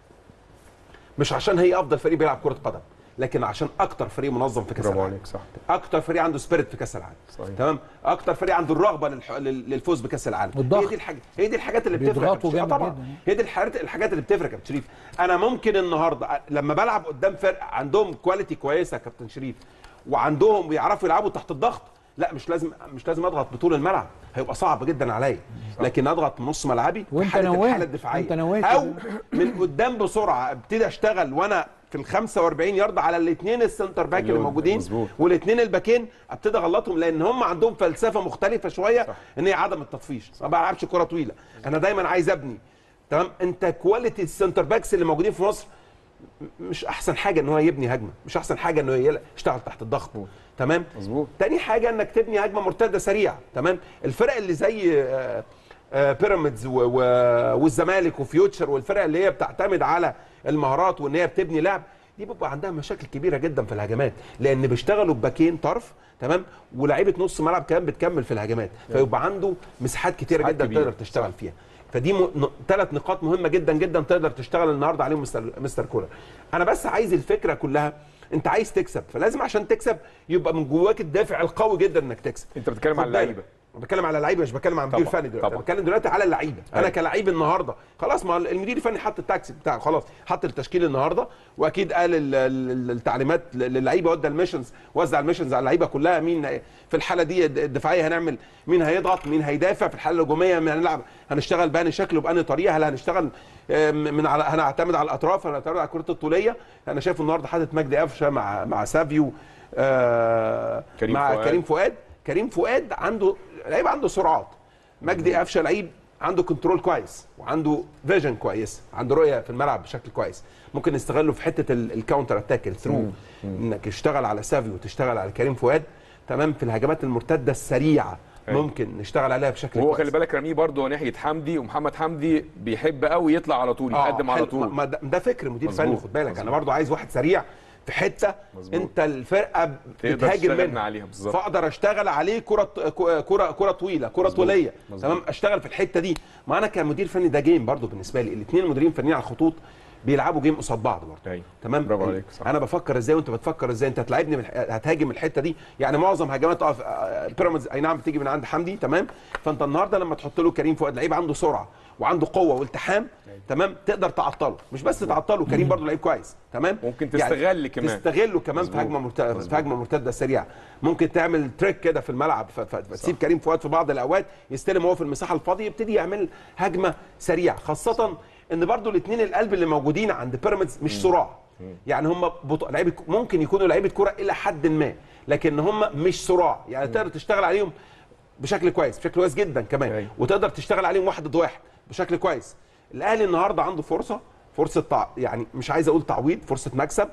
مش عشان هي افضل فريق بيلعب كره قدم لكن عشان اكتر فريق منظم في كاس برافو العالم عليك صح اكتر فريق عنده سبيريت في كاس العالم صحيح. تمام اكتر فريق عنده الرغبه للح... لل- للفوز بكاس العالم والضغط. هي دي الحاجه هي دي الحاجات اللي بتفرق يا بيضغطوا كابتن شريف. آه جامد طبعا جدا. هي دي الحاجات الحاجات اللي بتفرق يا كابتن شريف انا ممكن النهارده لما بلعب قدام فرقه عندهم كواليتي كويسه يا كابتن شريف وعندهم بيعرفوا يلعبوا تحت الضغط لا مش لازم مش لازم اضغط بطول الملعب هيبقى صعب جدا عليا لكن اضغط من نص ملعبي في وانت حاله نويت. الحاله الدفاعيه انت نويت. او من قدام بسرعه ابتدي اشتغل وانا في ال 45 يارد على الاثنين السنتر باك اللي اللي موجودين مظبوط. والاثنين الباكين ابتدي اغلطهم لان هم عندهم فلسفه مختلفه شويه صح. ان هي عدم التطفيش ما بلعبش كره طويله انا دايما عايز ابني تمام انت كواليتي السنتر باكس اللي موجودين في مصر مش احسن حاجه ان هو يبني هجمه مش احسن حاجه انه يل- يشتغل تحت الضغط تمام مظبوط. تاني حاجه انك تبني هجمه مرتده سريعه تمام الفرق اللي زي آه، آه، بيراميدز و- و- والزمالك وفيوتشر والفرق اللي هي بتعتمد على المهارات وان هي بتبني لعب دي بيبقى عندها مشاكل كبيره جدا في الهجمات لان بيشتغلوا بباكين طرف تمام ولاعيبه نص ملعب كمان بتكمل في الهجمات فيبقى عنده مساحات كتيره مساحات جدا كبيرة. تقدر تشتغل فيها فدي م... ثلاث نقاط مهمه جدا جدا تقدر تشتغل النهارده عليهم مستر مستر كولر انا بس عايز الفكره كلها انت عايز تكسب فلازم عشان تكسب يبقى من جواك الدافع القوي جدا انك تكسب انت بتتكلم خد على بالك. اللعيبه أنا بتكلم على لعيبه مش بتكلم عن مدير طبعاً، فني دلوقتي طبعاً. أنا بتكلم دلوقتي على اللعيبه انا أيوة. كلعيب النهارده خلاص ما المدير الفني حط التاكسي بتاعه خلاص حط التشكيل النهارده واكيد قال ال- ال- التعليمات للعيبه ودى الميشنز وزع الميشنز على اللعيبه كلها مين في الحاله دي الد- الدفاعيه هنعمل مين هيضغط مين هيدافع في الحاله الهجوميه مين هنلعب هنشتغل بأني شكل وبأني طريقه هل هنشتغل آه، من على هنعتمد على الاطراف هنعتمد على الكرات الطوليه انا شايف النهارده حاطط مجدي قفشه مع مع سافيو آه كريم مع فؤاد. كريم فؤاد كريم فؤاد عنده لعيب عنده سرعات مجدي قفشه لعيب عنده كنترول كويس وعنده فيجن كويس عنده رؤيه في الملعب بشكل كويس ممكن نستغله في حته ال- الكاونتر اتاك الثرو انك تشتغل على سافيو وتشتغل على كريم فؤاد تمام في الهجمات المرتده السريعه أيوة. ممكن نشتغل عليها بشكل وهو كويس خلي بالك رميه برضه ناحيه حمدي ومحمد حمدي بيحب قوي يطلع على طول آه، يقدم على حلو. طول ما- ما ده, ده فكر مدير مظبوط، فني خد بالك انا مظبوط. برضو عايز واحد سريع في حته مظبوط. انت الفرقه تقدر بتهاجم تشتغل منها عليها بالظبط. فاقدر اشتغل عليه كره كره كره طويله كره طوليه مظبوط. تمام اشتغل في الحته دي ما انا كمدير فني ده جيم برضو بالنسبه لي الاثنين مديرين فنيين على الخطوط بيلعبوا جيم قصاد بعض برضه أيوة. تمام برافو عليك، صح. انا بفكر ازاي وانت بتفكر ازاي انت هتلاعبني من الح- هتهاجم الحته دي يعني معظم هجمات آه، آه، بيراميدز اي نعم بتيجي من عند حمدي تمام فانت النهارده لما تحط له كريم فؤاد لعيب عنده سرعه وعنده قوه والتحام تمام تقدر تعطله مش بس تعطله كريم برضه لعيب كويس تمام ممكن تستغل كمان. تستغله كمان في هجمه مرتده في هجمه مرتده سريعه ممكن تعمل تريك كده في الملعب ف- ف- فتسيب كريم فؤاد في بعض الاوقات يستلم هو في المساحه الفاضيه يبتدي يعمل هجمه سريعه خاصه ان برضو الاثنين القلب اللي موجودين عند بيراميدز مش صراع يعني هم بط... لعيبه ممكن يكونوا لعيبه كره الى حد ما لكن هم مش صراع يعني تقدر تشتغل عليهم بشكل كويس بشكل كويس جدا كمان أيوة. وتقدر تشتغل عليهم واحد ضد واحد بشكل كويس الاهلي النهارده عنده فرصه فرصه تع... يعني مش عايز اقول تعويض فرصه مكسب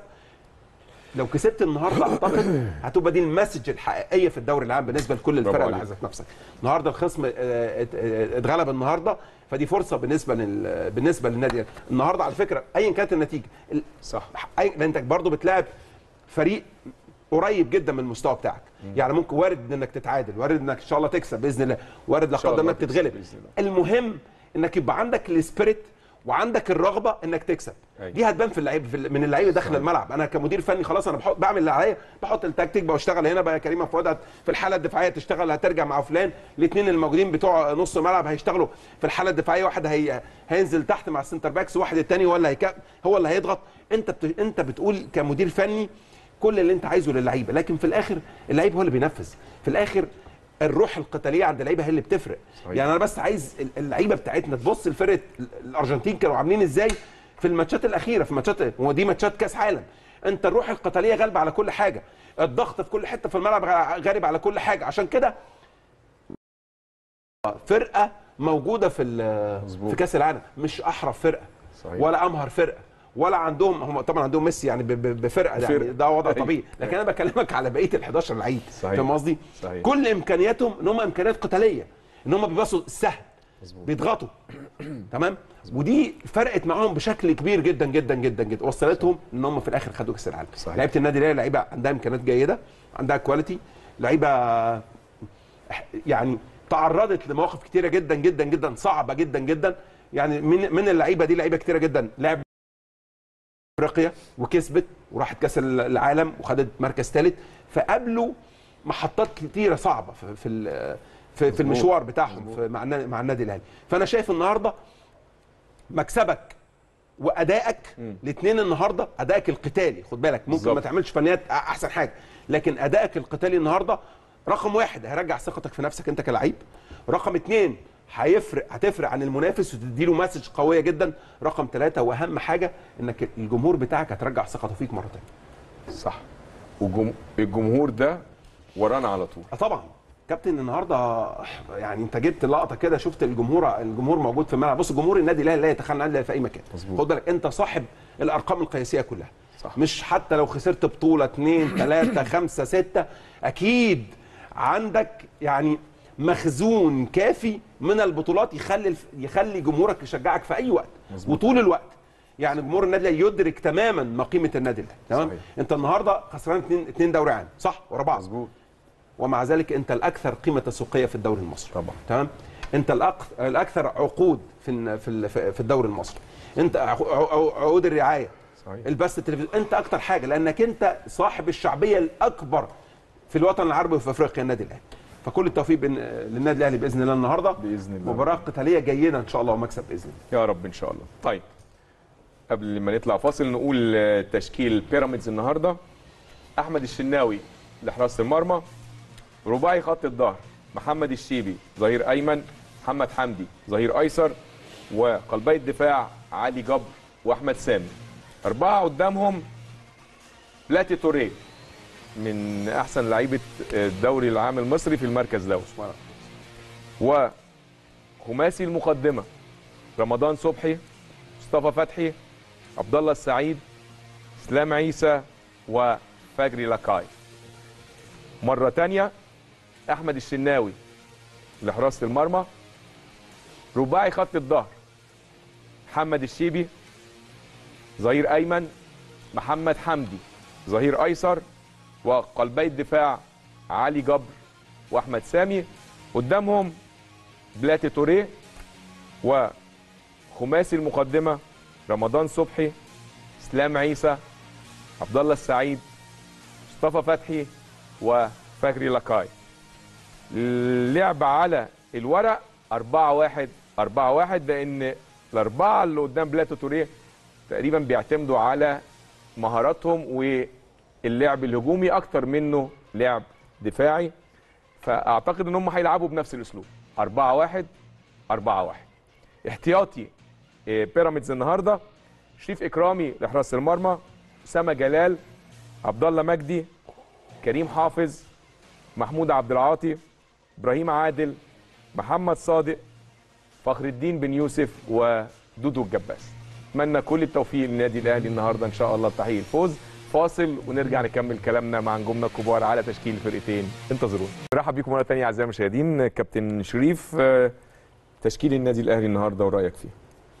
لو كسبت النهارده اعتقد هتبقى دي المسج الحقيقيه في الدوري العام بالنسبه لكل الفرق اللي عليك. عايزه تنافسك النهارده الخصم آه، ات- اه، اتغلب النهارده فدي فرصه بالنسبه لل... بالنسبه للنادي النهارده على فكره ايا كانت النتيجه ال- صح أي... لان انت برضه بتلاعب فريق قريب جدا من المستوى بتاعك يعني ممكن وارد انك تتعادل وارد انك ان شاء الله تكسب باذن الله وارد لا شاء قدر الله انك تكسب تتغلب بإذن الله. المهم انك يبقى عندك السبيريت وعندك الرغبه انك تكسب أيوة. دي هتبان في اللعيب في ال- من اللعيبه داخل الملعب انا كمدير فني خلاص انا بحط بعمل اللي عليا بحط التكتيك بشتغل هنا بقى كريم فؤاد هت- في الحاله الدفاعيه تشتغل هترجع مع فلان الاثنين الموجودين بتوع نص الملعب هيشتغلوا في الحاله الدفاعيه واحد هي هينزل تحت مع السنتر باكس واحد الثاني هو اللي هيك... هو اللي هيضغط انت بت... انت بتقول كمدير فني كل اللي انت عايزه للعيبه لكن في الاخر اللعيب هو اللي بينفذ في الاخر الروح القتاليه عند اللعيبه هي اللي بتفرق صحيح. يعني انا بس عايز ال- اللعيبه بتاعتنا تبص لفرقه ال- الارجنتين كانوا عاملين ازاي في الماتشات الاخيره في ماتشات ودي ماتشات كاس عالم انت الروح القتاليه غالبه على كل حاجه الضغط في كل حته في الملعب غ- غالب على كل حاجه عشان كده فرقه موجوده في ال- مظبوط. في كاس العالم مش احرف فرقه صحيح. ولا امهر فرقه ولا عندهم هم طبعا عندهم ميسي يعني ب- ب- بفرقه يعني بفرقة. ده وضع أيوة. طبيعي لكن انا بكلمك على بقيه ال 11 لعيب صحيح. فاهم قصدي؟ صحيح. كل امكانياتهم ان هم امكانيات قتاليه ان هم بيباصوا سهل بيضغطوا تمام ودي فرقت معاهم بشكل كبير جدا جدا جدا جدا وصلتهم ان هم في الاخر خدوا كاس العالم صحيح. لعيبه النادي الاهلي لعيبه عندها امكانيات جيده عندها كواليتي لعيبه يعني تعرضت لمواقف كتيره جدا جدا جدا صعبه جدا جدا يعني من من اللعيبه دي لعيبه كتيره جدا لعب افريقيا وكسبت وراحت كاس العالم وخدت مركز ثالث فقابلوا محطات كتيره صعبه في في ال- في, في المشوار بتاعهم في مع النا- مع النادي الاهلي فانا شايف النهارده مكسبك وادائك الاثنين النهارده ادائك القتالي خد بالك ممكن بالظبط. ما تعملش فنيات أ- احسن حاجه لكن ادائك القتالي النهارده رقم واحد هيرجع ثقتك في نفسك انت كلعيب رقم اثنين هيفرق هتفرق عن المنافس وتديله مسج قويه جدا رقم ثلاثة واهم حاجه انك الجمهور بتاعك هترجع ثقته فيك مره ثانيه صح والجمهور ده ورانا على طول اه طبعا كابتن النهارده يعني انت جبت لقطه كده شفت الجمهور الجمهور موجود في الملعب بص جمهور النادي الاهلي لا يتخلى عن النادي الأهلي في اي مكان مظبوط. خد بالك انت صاحب الارقام القياسيه كلها صح. مش حتى لو خسرت بطوله اثنين ثلاثه خمسه سته اكيد عندك يعني مخزون كافي من البطولات يخلي الف- يخلي جمهورك يشجعك في اي وقت مظبوط. وطول الوقت يعني جمهور النادي الأهلي يدرك تماما ما قيمه النادي الاهلي تمام صحيح. انت النهارده خسران اثنين اثنين دوري عام صح ورا بعض مظبوط ومع ذلك انت الاكثر قيمه تسويقيه في الدوري المصري طبعا. تمام انت الأكثر, الاكثر عقود في الن- في ال- في الدوري المصري انت عقو- عقو- عقود الرعايه صحيح. البث التلفزيوني انت اكتر حاجه لانك انت صاحب الشعبيه الاكبر في الوطن العربي وفي افريقيا النادي الاهلي فكل التوفيق بن- للنادي الاهلي باذن الله النهارده بإذن الله. مباراه قتاليه جيده ان شاء الله ومكسب باذن الله يا رب ان شاء الله طيب قبل ما نطلع فاصل نقول آه، تشكيل بيراميدز النهارده احمد الشناوي لحراسه المرمى رباعي خط الظهر محمد الشيبي ظهير ايمن محمد حمدي ظهير ايسر وقلبي الدفاع علي جبر واحمد سامي اربعه قدامهم بلاتي توريه من احسن لعيبه الدوري العام المصري في المركز دوت وخماسي المقدمه رمضان صبحي مصطفى فتحي عبد الله السعيد اسلام عيسى وفجري لاكاي مره تانية احمد الشناوي لحراسه المرمى رباعي خط الظهر محمد الشيبي ظهير ايمن محمد حمدي ظهير ايسر وقلبي الدفاع علي جبر واحمد سامي قدامهم بلاتي توريه وخماسي المقدمه رمضان صبحي اسلام عيسى عبد الله السعيد مصطفى فتحي وفجري لاكاي اللعب على الورق 4 1 4 1 لان الاربعه اللي قدام بلاتو توريه تقريبا بيعتمدوا على مهاراتهم واللعب الهجومي اكتر منه لعب دفاعي فاعتقد ان هم هيلعبوا بنفس الاسلوب 4 1 4 1 احتياطي آه، بيراميدز النهارده شريف اكرامي لحراسه المرمى اسامه جلال عبد الله مجدي كريم حافظ محمود عبد العاطي ابراهيم عادل محمد صادق فخر الدين بن يوسف ودودو الجباس اتمنى كل التوفيق للنادي الاهلي النهارده ان شاء الله بتحقيق الفوز فاصل ونرجع نكمل كلامنا مع نجومنا الكبار على تشكيل الفرقتين انتظرونا نرحب بيكم مره ثانيه اعزائي المشاهدين كابتن شريف آه، تشكيل النادي الاهلي النهارده ورايك فيه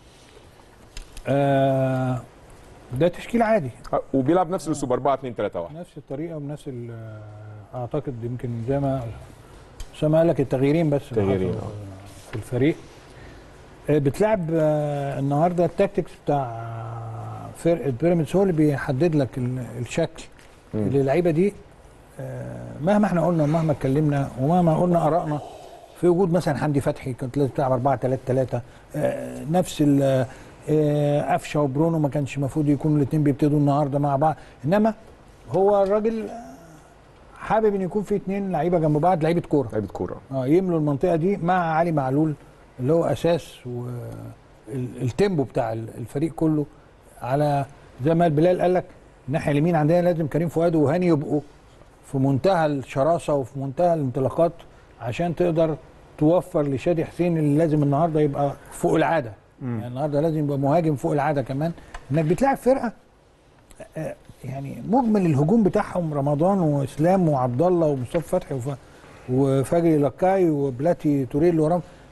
آه ده تشكيل عادي آه، وبيلعب نفس الاسلوب 4 2 3 1 نفس الطريقه ونفس ال- اعتقد يمكن زي ما اسامه قال لك التغييرين بس اللي تغييرين، حصلوا في الفريق آه، بتلعب آه، النهارده التاكتكس بتاع فرقه بيراميدز هو اللي بيحدد لك ال- الشكل اللي اللعيبه دي آه، مهما احنا قلنا ومهما اتكلمنا ومهما قلنا ارائنا في وجود مثلا حمدي فتحي كانت لازم تلعب 4 3 3 نفس ال- آه، قفشه وبرونو ما كانش المفروض يكونوا الاثنين بيبتدوا النهارده مع بعض انما هو الراجل حابب ان يكون في اثنين لعيبه جنب بعض لعيبه كوره لعيبه كوره اه يملوا المنطقه دي مع علي معلول اللي هو اساس والتيمبو بتاع ال- الفريق كله على زي ما بلال قال لك الناحيه اليمين عندنا لازم كريم فؤاد وهاني يبقوا في منتهى الشراسه وفي منتهى الانطلاقات عشان تقدر توفر لشادي حسين اللي لازم النهارده يبقى فوق العاده يعني النهارده لازم يبقى مهاجم فوق العاده كمان انك بتلاعب فرقه آه، يعني مجمل الهجوم بتاعهم رمضان واسلام وعبد الله ومصطفى فتحي وف... وفجري لكاي وبلاتي توريه اللي وراهم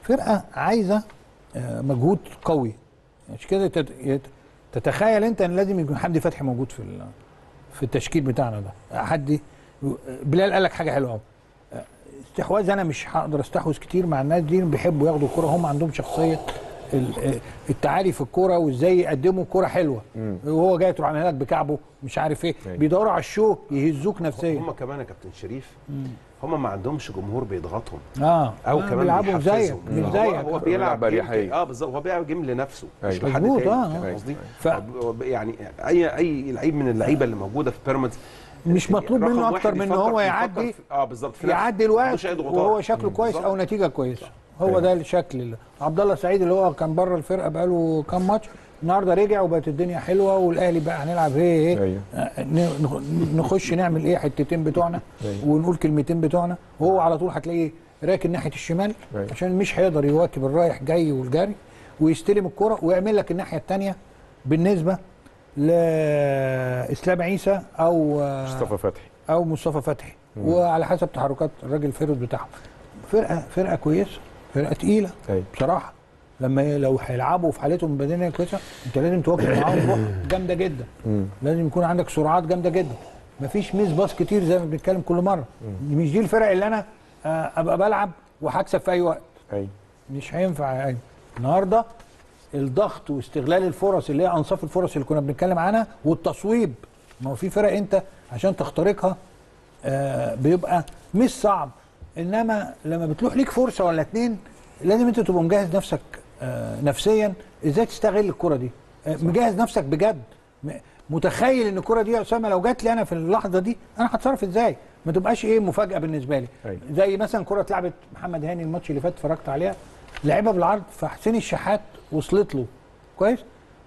فرقه عايزه آه، مجهود قوي مش كده تت- يت- تتخيل انت ان لازم يكون حمدي فتحي موجود في ال- في التشكيل بتاعنا ده حد بلال قال لك حاجه حلوه قوي استحواذ انا مش هقدر استحوذ كتير مع الناس دي بيحبوا ياخدوا الكوره هم عندهم شخصيه ال- التعالي في الكوره وازاي يقدموا كوره حلوه وهو جاي تروح عاملها لك بكعبه مش عارف ايه أيوة. بيدوروا على الشو يهزوك نفسيا هم كمان يا كابتن شريف هم ما عندهمش جمهور بيضغطهم اه او آه، كمان بيلعبوا زيك بيحفزهم. مش هو- زيك هو آه. بيلعب جيم بأريحية. اه بالظبط هو بيلعب جيم لنفسه مش أيوة. لحد مظبوط، تاني آه، فاهم آه. قصدي؟ ف- هو يعني اي اي لعيب من اللعيبه اللي موجوده في بيراميدز مش مطلوب رقم منه واحد اكتر من ان يفكر- هو يفكر يعدي في- اه بالظبط في نفسه. يعدي ما الوقت عندوش أي ضغوطات. وهو شكله كويس بالظبط. او نتيجه كويسه هو ده الشكل اللي عبد الله السعيد اللي هو كان بره الفرقه بقاله كام ماتش النهارده رجع وبقت الدنيا حلوه والاهلي بقى هنلعب ايه ايه أيوة. آه، ن- نخ- نخش نعمل ايه حتتين بتوعنا ونقول كلمتين بتوعنا وهو على طول هتلاقيه راكن ناحيه الشمال أيوة. عشان مش هيقدر يواكب الرايح جاي والجري ويستلم الكرة ويعمل لك الناحيه الثانيه بالنسبه لاسلام عيسى او آه، مصطفى فتحي او مصطفى فتحي وعلى حسب تحركات الراجل فيرود بتاعهم فرقه فرقه كويسه فرقه تقيله أيوة. بصراحه لما لو هيلعبوا في حالتهم البدنيه كويسه انت لازم تواكب معاهم روح جامده جدا لازم يكون عندك سرعات جامده جدا مفيش ميس باص كتير زي ما بنتكلم كل مره مش دي الفرق اللي انا آه، ابقى بلعب وهكسب في اي وقت ايوه مش هينفع يا ايمن النهارده الضغط واستغلال الفرص اللي هي انصاف الفرص اللي كنا بنتكلم عنها والتصويب ما هو في فرق انت عشان تخترقها آه بيبقى مش صعب انما لما بتروح ليك فرصه ولا اتنين لازم انت تبقى مجهز نفسك آه نفسيا ازاي تستغل الكره دي آه مجهز نفسك بجد م- متخيل ان الكره دي يا اسامه لو جات لي انا في اللحظه دي انا هتصرف ازاي ما تبقاش ايه مفاجاه بالنسبه لي أيوة. زي مثلا كره اتلعبت محمد هاني الماتش اللي فات اتفرجت عليها لعبها بالعرض فحسين الشحات وصلت له كويس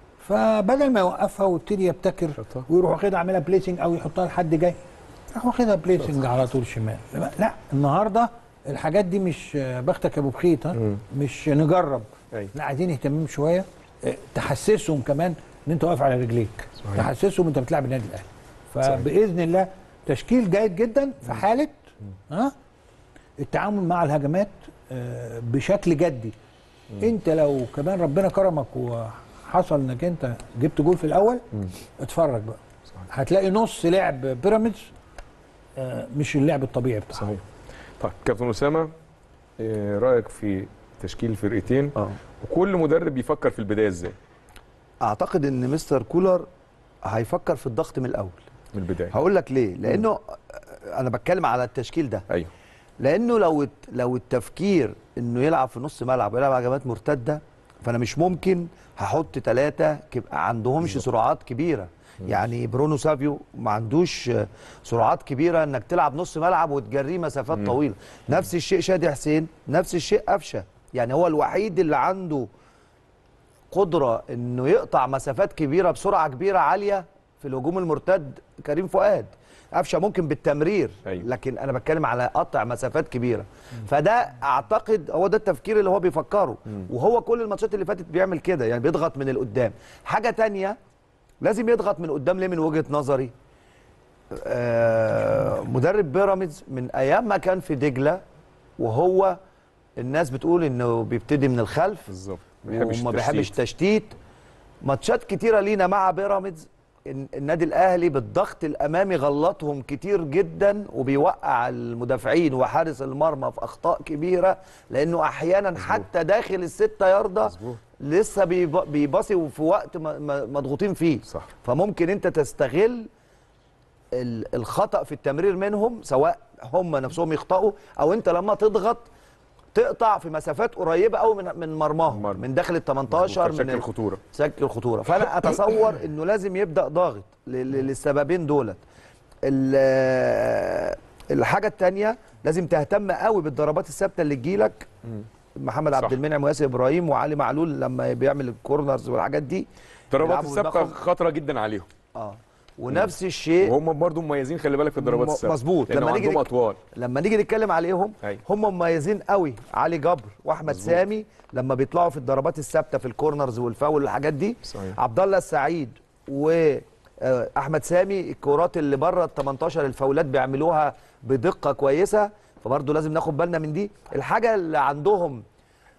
فبدل ما يوقفها ويبتدي يبتكر شطها. ويروح واخدها عاملها بليسنج او يحطها لحد جاي راح واخدها بليسنج على طول شمال لا, لا النهارده الحاجات دي مش آه، بختك يا ابو بخيت ها مش نجرب أيوة. لا عايزين اهتمام شويه آه، تحسسهم كمان ان انت واقف على رجليك صحيح. تحسسهم انت بتلعب النادي الاهلي فباذن الله تشكيل جيد جدا في حاله ها التعامل مع الهجمات آه، بشكل جدي انت لو كمان ربنا كرمك وحصل انك انت جبت جول في الاول اتفرج بقى هتلاقي نص لعب بيراميدز آه، مش اللعب الطبيعي بتاعه صحيح طيب كابتن اسامه إيه رايك في تشكيل الفرقتين اه وكل مدرب بيفكر في البدايه ازاي اعتقد ان مستر كولر هيفكر في الضغط من الاول من البدايه هقول لك ليه لانه انا بتكلم على التشكيل ده ايوه لانه لو الت- لو التفكير انه يلعب في نص ملعب ويلعب هجمات مرتده فانا مش ممكن هحط ثلاثه يبقى عندهمش سرعات كبيره يعني برونو سافيو ما عندوش آه، سرعات كبيره انك تلعب نص ملعب وتجريه مسافات طويله نفس الشيء شادي حسين نفس الشيء قفشه يعني هو الوحيد اللي عنده قدره انه يقطع مسافات كبيره بسرعه كبيره عاليه في الهجوم المرتد كريم فؤاد قفشه ممكن بالتمرير أيوة. لكن انا بتكلم على قطع مسافات كبيره فده اعتقد هو ده التفكير اللي هو بيفكره وهو كل الماتشات اللي فاتت بيعمل كده يعني بيضغط من القدام حاجه تانية لازم يضغط من قدام ليه من وجهه نظري آه مدرب بيراميدز من ايام ما كان في دجله وهو الناس بتقول انه بيبتدي من الخلف بالظبط وما بيحبش تشتيت ماتشات كتيره لينا مع بيراميدز الن- النادي الاهلي بالضغط الامامي غلطهم كتير جدا وبيوقع المدافعين وحارس المرمى في اخطاء كبيره لانه احيانا حتى داخل الستة ياردة مظبوط. لسه بيب- بيباصي في وقت م- م- مضغوطين فيه صح. فممكن انت تستغل ال- الخطا في التمرير منهم سواء هم نفسهم يخطئوا او انت لما تضغط تقطع في مسافات قريبه قوي من من مرماهم مرمى. من داخل ال 18 من شكل ال- الخطوره سجل الخطوره فانا اتصور انه لازم يبدا ضاغط ل- ل- للسببين دولت ال- الحاجه الثانيه لازم تهتم قوي بالضربات الثابته اللي تجيلك محمد صح. عبد المنعم وياسر ابراهيم وعلي معلول لما بيعمل الكورنرز والحاجات دي ضربات بيلعبوا الثابته بدماغهم. خطره جدا عليهم اه ونفس الشيء وهم برضو مميزين خلي بالك في الضربات م- الثابته مظبوط. لما لما نيجي عندهم نك- اطوال لما نيجي نتكلم عليهم أيوة. هم مميزين قوي علي جبر واحمد مظبوط. سامي لما بيطلعوا في الضربات الثابته في الكورنرز والفاول والحاجات دي صحيح. عبد الله السعيد واحمد سامي الكورات اللي بره ال 18 الفاولات بيعملوها بدقه كويسه فبرضه لازم ناخد بالنا من دي الحاجه اللي عندهم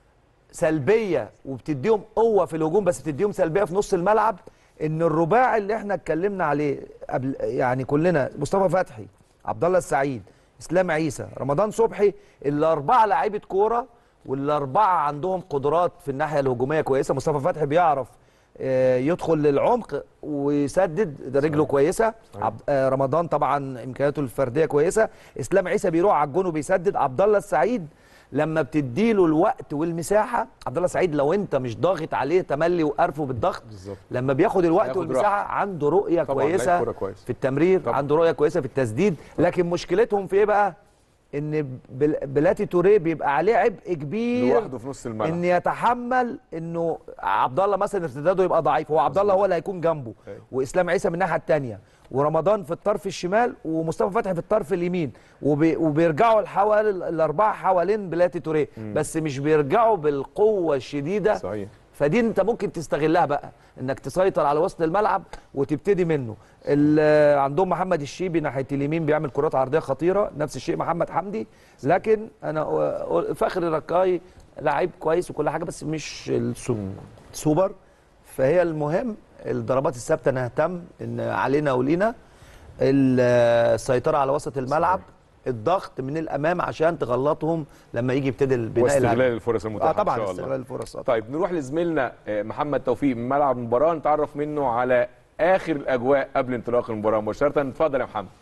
سلبيه وبتديهم قوه في الهجوم بس بتديهم سلبيه في نص الملعب ان الرباعي اللي احنا اتكلمنا عليه قبل يعني كلنا مصطفى فتحي عبد الله السعيد اسلام عيسى رمضان صبحي الاربعه لعيبه كوره والاربعه عندهم قدرات في الناحيه الهجوميه كويسه مصطفى فتحي بيعرف آه، يدخل للعمق ويسدد ده رجله كويسه عبد آه، رمضان طبعا امكانياته الفرديه كويسه اسلام عيسى بيروح على الجون وبيسدد عبد الله السعيد لما بتديله الوقت والمساحه عبد الله السعيد لو انت مش ضاغط عليه تملي وقرفه بالضغط بالظبط. لما بياخد الوقت هياخد والمساحه عنده رؤيه طبعاً، لعيب كويسه كورة كويس. في التمرير طبعاً. عنده رؤيه كويسه في التسديد لكن مشكلتهم في ايه بقى ان بل- بلاتي توريه بيبقى عليه عبء كبير لوحده في نص الملعب ان يتحمل انه عبد الله مثلا ارتداده يبقى ضعيف هو عبد الله هو اللي هيكون جنبه أيوة. واسلام عيسى من الناحيه الثانيه ورمضان في الطرف الشمال ومصطفى فتحي في الطرف اليمين وبي وبيرجعوا الحوالي الاربعه حوالين بلاتي توريه بس مش بيرجعوا بالقوه الشديده صحيح فدي انت ممكن تستغلها بقى انك تسيطر على وسط الملعب وتبتدي منه ال- عندهم محمد الشيبي ناحيه اليمين بيعمل كرات عرضيه خطيره نفس الشيء محمد حمدي لكن انا أ- فخري ركاي لعيب كويس وكل حاجه بس مش السو- السوبر فهي المهم الضربات الثابته نهتم ان علينا ولينا ال- السيطره على وسط الملعب الضغط من الامام عشان تغلطهم لما يجي يبتدي البناء واستغلال الهجمي. الفرص المتاحه اه طبعا ان شاء استغلال الله الفرص آه. طيب نروح لزميلنا آه، محمد توفيق من ملعب المباراه نتعرف منه على اخر الاجواء قبل انطلاق المباراه مباشره اتفضل يا محمد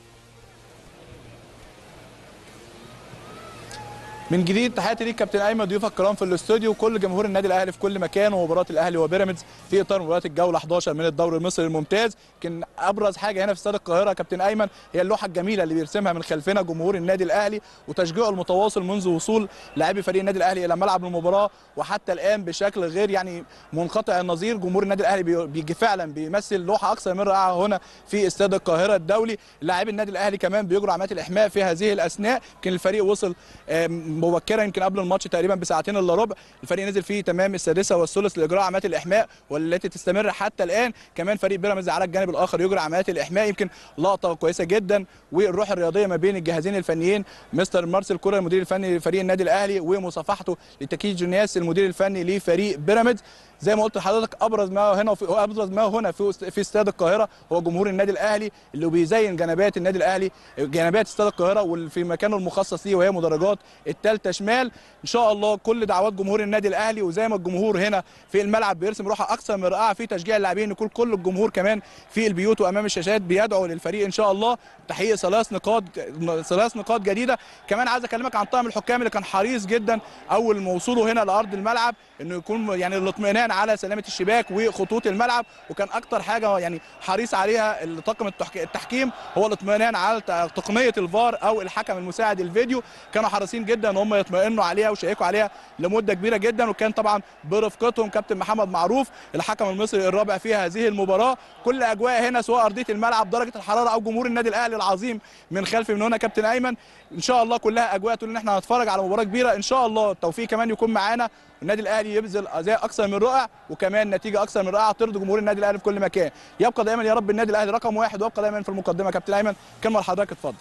من جديد تحياتي ليك كابتن ايمن ضيوفك الكرام في الاستوديو وكل جمهور النادي الاهلي في كل مكان ومباراه الاهلي وبيراميدز في اطار مباراه الجوله 11 من الدوري المصري الممتاز يمكن ابرز حاجه هنا في استاد القاهره كابتن ايمن هي اللوحه الجميله اللي بيرسمها من خلفنا جمهور النادي الاهلي وتشجيعه المتواصل منذ وصول لاعبي فريق النادي الاهلي الى ملعب المباراه وحتى الان بشكل غير يعني منقطع النظير جمهور النادي الاهلي بي- بيجي فعلا بيمثل لوحه اكثر من رائعه هنا في استاد القاهره الدولي لاعبي النادي الاهلي كمان بيجروا عمليات الاحماء في هذه الاثناء يمكن الفريق وصل آم، مبكرا يمكن قبل الماتش تقريبا بساعتين الا ربع الفريق نزل فيه تمام السادسه والثلث لاجراء عمليات الاحماء والتي تستمر حتى الان كمان فريق بيراميدز على الجانب الاخر يجري عمليات الاحماء يمكن لقطه كويسه جدا والروح الرياضيه ما بين الجهازين الفنيين مستر مارسيل كولر المدير الفني لفريق النادي الاهلي ومصافحته لتكيج جونياس المدير الفني لفريق بيراميدز زي ما قلت لحضرتك ابرز ما هنا وفي ابرز ما هنا في است- في استاد القاهره هو جمهور النادي الاهلي اللي بيزين جنبات النادي الاهلي جنبات استاد القاهره وفي مكانه المخصص ليه وهي مدرجات الثالثه شمال ان شاء الله كل دعوات جمهور النادي الاهلي وزي ما الجمهور هنا في الملعب بيرسم روحه اكثر من رائعه في تشجيع اللاعبين يكون كل الجمهور كمان في البيوت وامام الشاشات بيدعو للفريق ان شاء الله تحقيق ثلاث نقاط ثلاث نقاط جديده كمان عايز اكلمك عن طاقم الحكام اللي كان حريص جدا اول ما وصوله هنا لارض الملعب انه يكون يعني الاطمئنان على سلامه الشباك وخطوط الملعب وكان اكتر حاجه يعني حريص عليها الطاقم التحك- التحكيم هو الاطمئنان على ت- تقنيه الفار او الحكم المساعد الفيديو كانوا حريصين جدا ان هم يطمئنوا عليها وشيكوا عليها لمده كبيره جدا وكان طبعا برفقتهم كابتن محمد معروف الحكم المصري الرابع في هذه المباراه كل اجواء هنا سواء ارضيه الملعب درجه الحراره او جمهور النادي الاهلي العظيم من خلف من هنا كابتن ايمن ان شاء الله كلها اجواء تقول ان احنا هنتفرج على مباراه كبيره ان شاء الله التوفيق كمان يكون معانا النادي الاهلي يبذل اداء اكثر من رائع وكمان نتيجه اكثر من رائعه ترضي جمهور النادي الاهلي في كل مكان يبقى دايما يا رب النادي الاهلي رقم واحد ويبقى دايما في المقدمه كابتن ايمن كلمه لحضرتك اتفضل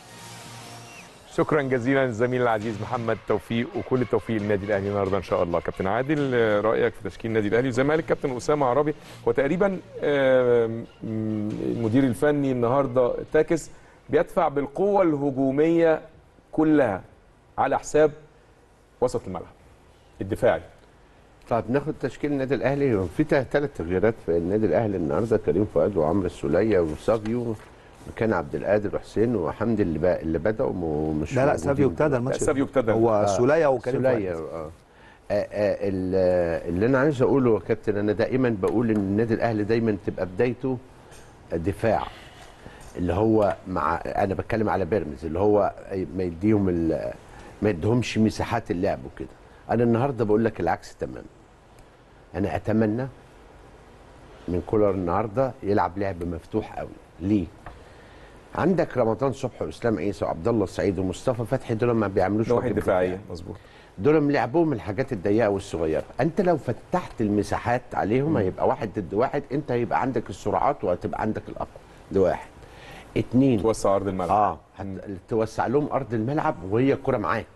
شكرا جزيلا للزميل العزيز محمد توفيق وكل التوفيق للنادي الاهلي النهارده ان شاء الله كابتن عادل آه، رايك في تشكيل النادي الاهلي وزي ما قال الكابتن اسامه عربي هو تقريبا آم، م، المدير الفني النهارده تاكس بيدفع بالقوه الهجوميه كلها على حساب وسط الملعب الدفاعي طيب ناخد تشكيل النادي الاهلي هو في ثلاث تغييرات في النادي الاهلي النهارده كريم فؤاد وعمرو السوليه وسافيو مكان عبد القادر وحسين وحمدي اللي بقى اللي بداوا ومش لا لا موجودين. سافيو ابتدى الماتش لا، سافيو ابتدى. هو سوليه وكريم سولية فؤاد. اه آه، آه، ال- اللي انا عايز اقوله يا كابتن انا دائما بقول ان النادي الاهلي دايما تبقى بدايته دفاع اللي هو مع انا بتكلم على بيراميدز اللي هو ما يديهم ال- ما يديهمش مساحات اللعب وكده انا النهارده بقول لك العكس تماما انا اتمنى من كولر النهارده يلعب لعب مفتوح قوي ليه عندك رمضان صبحي واسلام عيسى وعبد الله السعيد ومصطفى فتحي دول ما بيعملوش نواحي واجب دفاعيه دفاعي. مظبوط دول لعبهم الحاجات الضيقه والصغيره انت لو فتحت المساحات عليهم هيبقى واحد ضد واحد انت هيبقى عندك السرعات وهتبقى عندك الاقوى ده واحد اتنين توسع ارض الملعب اه هت... توسع لهم ارض الملعب وهي الكره معاك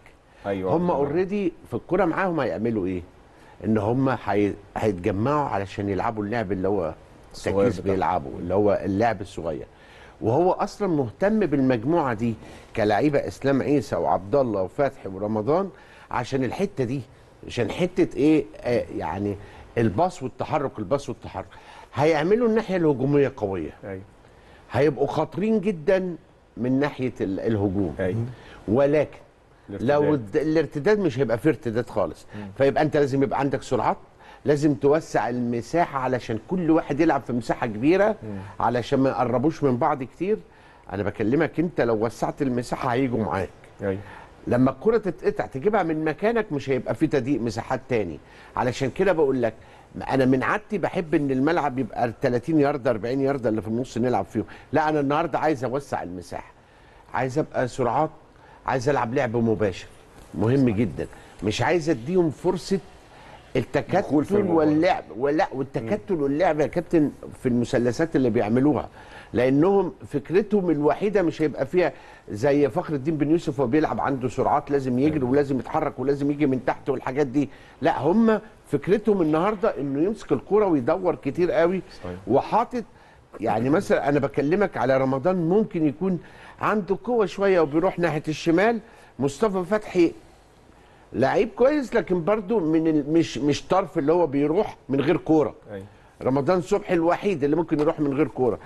أيوة. هم اوريدي في الكوره معاهم هيعملوا ايه ان هم هي- هيتجمعوا علشان يلعبوا اللعب اللي هو الصغير التركيز بتاعهم. بيلعبوا اللي هو اللعب الصغير وهو اصلا مهتم بالمجموعه دي كلاعيبه اسلام عيسى وعبد الله وفتحي ورمضان عشان الحته دي عشان حته ايه آه يعني الباص والتحرك الباص والتحرك هيعملوا الناحيه الهجوميه قويه ايوه هيبقوا خطرين جدا من ناحيه ال- الهجوم ايوه ولكن الارتداد. لو الد- الارتداد مش هيبقى فيه ارتداد خالص فيبقى انت لازم يبقى عندك سرعات لازم توسع المساحه علشان كل واحد يلعب في مساحه كبيره علشان ما يقربوش من بعض كتير انا بكلمك انت لو وسعت المساحه هيجوا معاك ايوه لما الكرة تتقطع تجيبها من مكانك مش هيبقى في تضييق مساحات تاني علشان كده بقول لك انا من عادتي بحب ان الملعب يبقى 30 ياردة 40 ياردة اللي في النص نلعب فيهم لا انا النهارده عايز اوسع المساحه عايز ابقى سرعات عايز العب لعب مباشر مهم جدا مش عايز اديهم فرصه دخول في التكتل المباراة. واللعب ولا والتكتل واللعب يا كابتن في المثلثات اللي بيعملوها لانهم فكرتهم الوحيده مش هيبقى فيها زي فخر الدين بن يوسف وهو بيلعب عنده سرعات لازم يجري ولازم يتحرك ولازم يجي من تحت والحاجات دي لا هم فكرتهم النهارده انه يمسك الكرة ويدور كتير قوي صحيح. وحاطط يعني مثلا انا بكلمك على رمضان ممكن يكون عنده قوه شويه وبيروح ناحيه الشمال مصطفى فتحي لعيب كويس لكن برضو من ال- مش مش طرف اللي هو بيروح من غير كوره ايوه رمضان صبحي الوحيد اللي ممكن يروح من غير كوره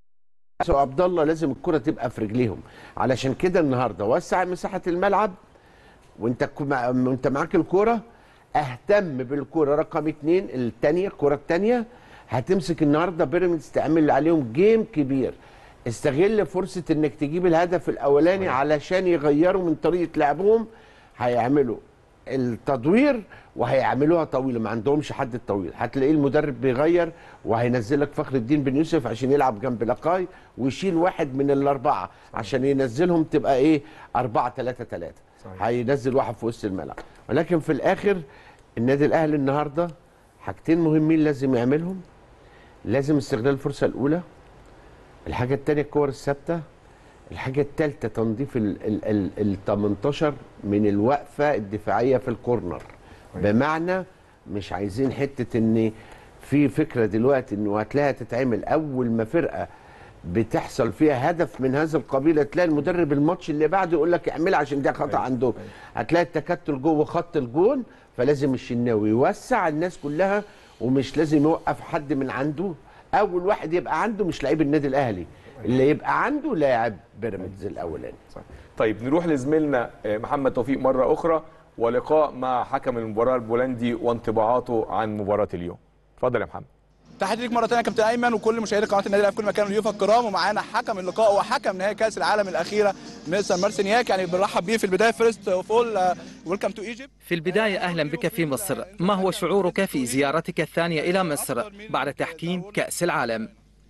عبد الله لازم الكره تبقى في رجليهم علشان كده النهارده وسع مساحه الملعب وانت كو- مع- وانت معاك الكوره اهتم بالكوره رقم اتنين الثانيه الكوره الثانيه هتمسك النهارده بيراميدز تعمل عليهم جيم كبير استغل فرصه انك تجيب الهدف الاولاني علشان يغيروا من طريقه لعبهم هيعملوا التدوير وهيعملوها طويله ما عندهمش حد الطويل هتلاقيه المدرب بيغير وهينزلك فخر الدين بن يوسف عشان يلعب جنب لقاي ويشيل واحد من الاربعه عشان ينزلهم تبقى ايه 4 3 3 صحيح. هينزل واحد في وسط الملعب ولكن في الاخر النادي الاهلي النهارده حاجتين مهمين لازم يعملهم لازم استغلال الفرصه الاولى الحاجه الثانيه الكور الثابته الحاجه الثالثه تنظيف ال ال ال ال 18 من الوقفه الدفاعيه في الكورنر بمعنى مش عايزين حته ان في فكره دلوقتي انه هتلاقيها تتعمل اول ما فرقه بتحصل فيها هدف من هذا القبيل تلاقي المدرب الماتش اللي بعده يقول لك اعملها عشان ده خطا عندهم هتلاقي التكتل جوه خط الجون فلازم الشناوي يوسع الناس كلها ومش لازم يوقف حد من عنده اول واحد يبقى عنده مش لعيب النادي الاهلي اللي يبقى عنده لاعب بيراميدز الاولاني صح. طيب نروح لزميلنا آه، محمد توفيق مره اخرى ولقاء مع حكم المباراه البولندي وانطباعاته عن مباراه اليوم اتفضل يا محمد تحياتي ليك مره ثانيه يا كابتن ايمن وكل مشاهدي قناه النادي الاهلي في كل مكان والضيوف الكرام ومعانا حكم اللقاء وحكم نهائي كاس العالم الاخيره مستر مارسينياك يعني بنرحب بيه في البدايه فيرست اوف اول ويلكم تو ايجيبت في البداية أهلا بك في مصر ما هو شعورك في زيارتك الثانية إلى مصر بعد تحكيم كأس العالم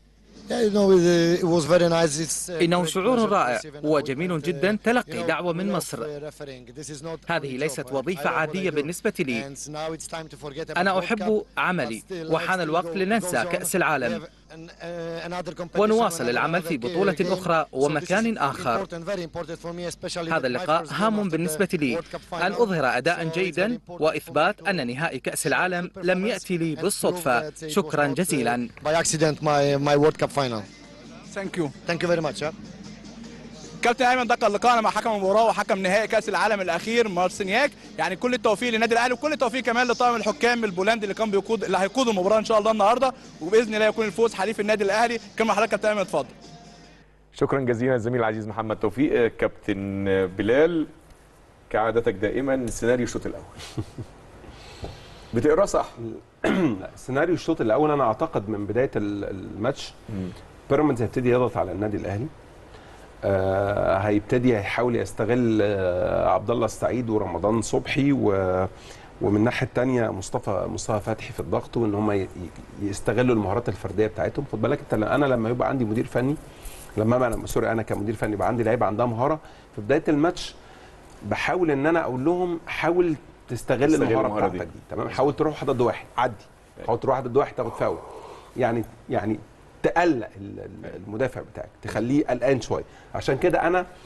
إنه شعور رائع وجميل جدا تلقي دعوة من مصر هذه ليست وظيفة عادية بالنسبة لي أنا أحب عملي وحان الوقت لننسى كأس العالم ونواصل العمل في بطولة أخرى ومكان آخر هذا اللقاء هام بالنسبة لي أن أظهر أداء جيدا وإثبات أن نهائي كأس العالم لم يأتي لي بالصدفة شكرا جزيلا ثانك يو Thank you very much. huh? كابتن ايمن ده كان لقاءنا مع حكم المباراه وحكم نهائي كاس العالم الاخير مارسينياك يعني كل التوفيق للنادي الاهلي وكل التوفيق كمان لطاقم الحكام البولندي اللي كان بيقود اللي هيقود المباراه ان شاء الله النهارده وباذن الله يكون الفوز حليف النادي الاهلي كما حضرتك كابتن ايمن اتفضل شكرا جزيلا الزميل العزيز محمد توفيق آه، كابتن آه، بلال كعادتك دائما سيناريو الشوط الاول بتقرا صح سيناريو الشوط الاول انا اعتقد من بدايه ال- الماتش بيراميدز هيبتدي يضغط على النادي الاهلي آه هيبتدي هيحاول يستغل آه عبد الله السعيد ورمضان صبحي و ومن الناحيه الثانيه مصطفى مصطفى فتحي في الضغط وان هم ي- ي- يستغلوا المهارات الفرديه بتاعتهم خد بالك انت انا لما يبقى عندي مدير فني لما انا سوري انا كمدير فني يبقى عندي لعيبه عندها مهاره في بدايه الماتش بحاول ان انا اقول لهم حاول تستغل تستغل المهاره المهارة بتاعتك دي. دي تمام حاول تروح واحد ضد واحد عدي حاول تروح واحد ضد واحد تاخد فاول يعني يعني تقلق ال- ال- المدافع بتاعك تخليه قلقان شويه عشان كده انا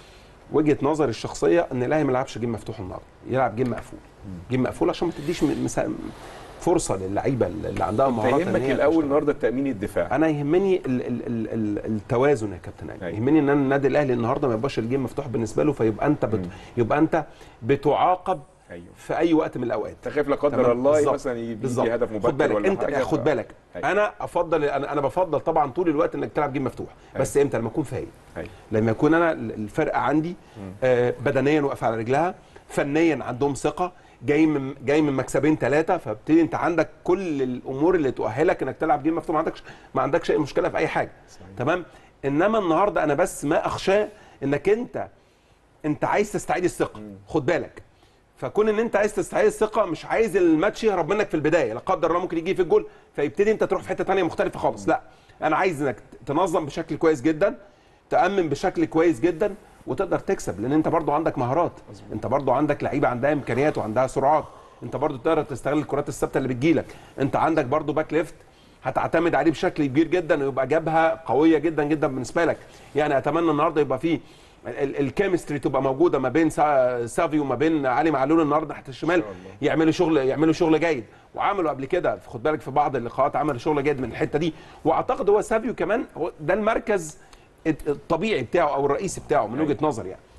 وجهه نظري الشخصيه ان الاهلي ما يلعبش جيم مفتوح النهارده يلعب جيم مقفول جيم مقفول عشان ما تديش م- مسا- فرصه للعيبه اللي عندها مهارات فيهمك إن هي الاول تشتغل. النهارده التامين الدفاعي انا يهمني ال ال ال ال التوازن يا كابتن ايمن أيوة. يهمني ان أنا النادي الاهلي النهارده ما يبقاش الجيم مفتوح بالنسبه له فيبقى انت بت يبقى انت بتعاقب ايوه في اي وقت من الاوقات تخاف لا قدر تمام، الله بالظبط. مثلا يجي بالظبط هدف مبكر خد بالك ولا انت حاجه خد ف- بالك أيوة. انا افضل انا انا بفضل طبعا طول الوقت انك تلعب جيم مفتوح بس امتى لما اكون فايق أيوة. لما يكون انا الفرقه عندي آه بدنيا واقفه على رجلها فنيا عندهم ثقه جاي من جاي من مكسبين ثلاثه فبتدي انت عندك كل الامور اللي تؤهلك انك تلعب جيم مفتوح ما عندكش ما عندكش اي مشكله في اي حاجه تمام انما النهارده انا بس ما اخشاه انك انت انت عايز تستعيد الثقه خد بالك فكون ان انت عايز تستعيد الثقه مش عايز الماتش يهرب منك في البدايه لا قدر الله ممكن يجي في الجول فيبتدي انت تروح في حته ثانيه مختلفه خالص لا انا عايز انك تنظم بشكل كويس جدا تامن بشكل كويس جدا وتقدر تكسب لان انت برضو عندك مهارات انت برضو عندك لعيبه عندها امكانيات وعندها سرعات انت برضو تقدر تستغل الكرات الثابته اللي بتجيلك انت عندك برضو باك ليفت هتعتمد عليه بشكل كبير جدا ويبقى جبهه قويه جدا جدا بالنسبه لك يعني اتمنى النهارده يبقى فيه الكيمستري تبقى موجوده ما بين سا- سافيو وما بين علي معلول النهارده ناحيه الشمال يعملوا شغل يعملوا شغل جيد وعملوا قبل كده خد بالك في بعض اللقاءات عملوا شغل جيد من الحته دي واعتقد هو سافيو كمان هو ده المركز الطبيعي بتاعه او الرئيسي بتاعه من وجهه نظري يعني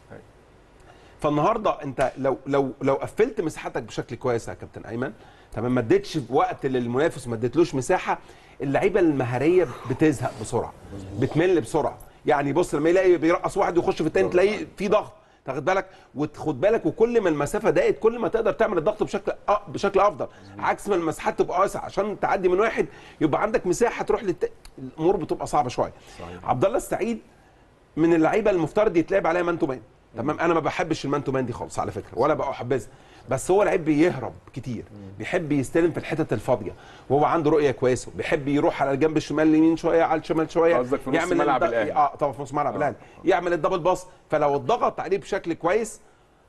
فالنهارده انت لو لو لو قفلت مساحتك بشكل كويس يا كابتن ايمن تمام ما اديتش وقت للمنافس وما اديتلوش مساحه اللعيبه المهاريه بتزهق بسرعه بتمل بسرعه يعني بص لما يلاقي بيرقص واحد ويخش في التاني تلاقيه في ضغط تاخد بالك وخد بالك وكل ما المسافه ضاقت كل ما تقدر تعمل الضغط بشكل أ... بشكل افضل عكس ما المساحات تبقى واسعه عشان تعدي من واحد يبقى عندك مساحه تروح للت... الامور بتبقى صعبه شويه عبد الله السعيد من اللعيبه المفترض يتلعب عليها مان تو مان تمام انا ما بحبش المان تو مان دي خالص على فكره ولا بقى احبذها بس هو لعيب بيهرب كتير بيحب يستلم في الحتت الفاضيه وهو عنده رؤيه كويسه بيحب يروح على الجنب الشمال اليمين شويه على الشمال شويه قصدك في نص ملعب الد- الأهلي. اه طبعا في نص ملعب الاهلي يعمل الدبل باص فلو اتضغط عليه بشكل كويس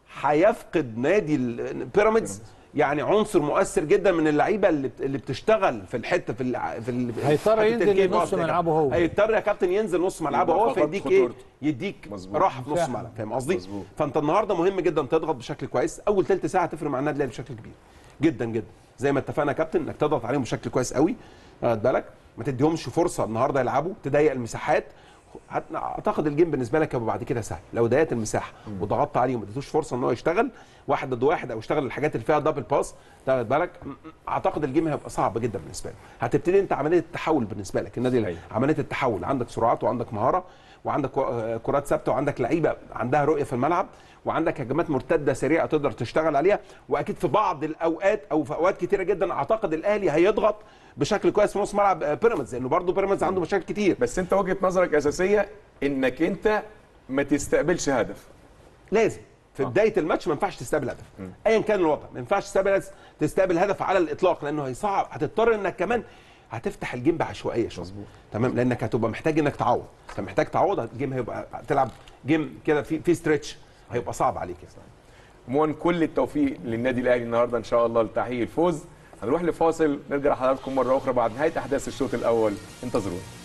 هيفقد نادي ال- بيراميدز يعني عنصر مؤثر جدا من اللعيبه اللي بت- اللي بتشتغل في الحته في ال في ال هيضطر حتة ينزل الكيك لنص باص ده. ملعبه هو. هيضطر يا كابتن ينزل نص ملعبه يبقى هو فقد فيديك ايه خطورته. يديك مظبوط. راحه في نص مساحة. ملعب فاهم قصدي مظبوط. فانت النهارده مهم جدا تضغط بشكل كويس اول ثلث ساعه هتفرق مع النادي الاهلي بشكل كبير جدا جدا زي ما اتفقنا يا كابتن انك تضغط عليهم بشكل كويس قوي واخد بالك ما تديهمش فرصه النهارده يلعبوا تضيق المساحات هت- اعتقد الجيم بالنسبه لك هيبقى بعد كده سهل لو ضيقت المساحه وضغطت عليه وما اديتوش فرصه ان هو يشتغل واحد ضد واحد او يشتغل الحاجات اللي فيها دبل باس تاخد بالك م- م- اعتقد الجيم هيبقى صعب جدا بالنسبه لك هتبتدي انت عمليه التحول بالنسبه لك النادي أيوة. عمليه التحول عندك سرعات وعندك مهاره وعندك آه، كرات ثابته وعندك لعيبه عندها رؤيه في الملعب وعندك هجمات مرتده سريعه تقدر تشتغل عليها واكيد في بعض الاوقات او في اوقات كتيره جدا اعتقد الاهلي هيضغط بشكل كويس في نص ملعب آه، بيراميدز لانه برضه بيراميدز عنده مشاكل كتير بس انت وجهه نظرك اساسيه انك انت ما تستقبلش هدف لازم في بدايه الماتش ما ينفعش تستقبل هدف ايا كان الوضع ما ينفعش تستقبل تستقبل هدف على الاطلاق لانه هيصعب هتضطر انك كمان هتفتح الجيم بعشوائيه شويه تمام لانك هتبقى محتاج انك تعوض انت محتاج تعوض الجيم هيبقى تلعب جيم كده في في ستريتش هيبقى صعب عليك يعني. عموما كل التوفيق للنادي الاهلي النهارده ان شاء الله لتحقيق الفوز هنروح لفاصل نرجع لحضراتكم مره اخرى بعد نهايه احداث الشوط الاول انتظرونا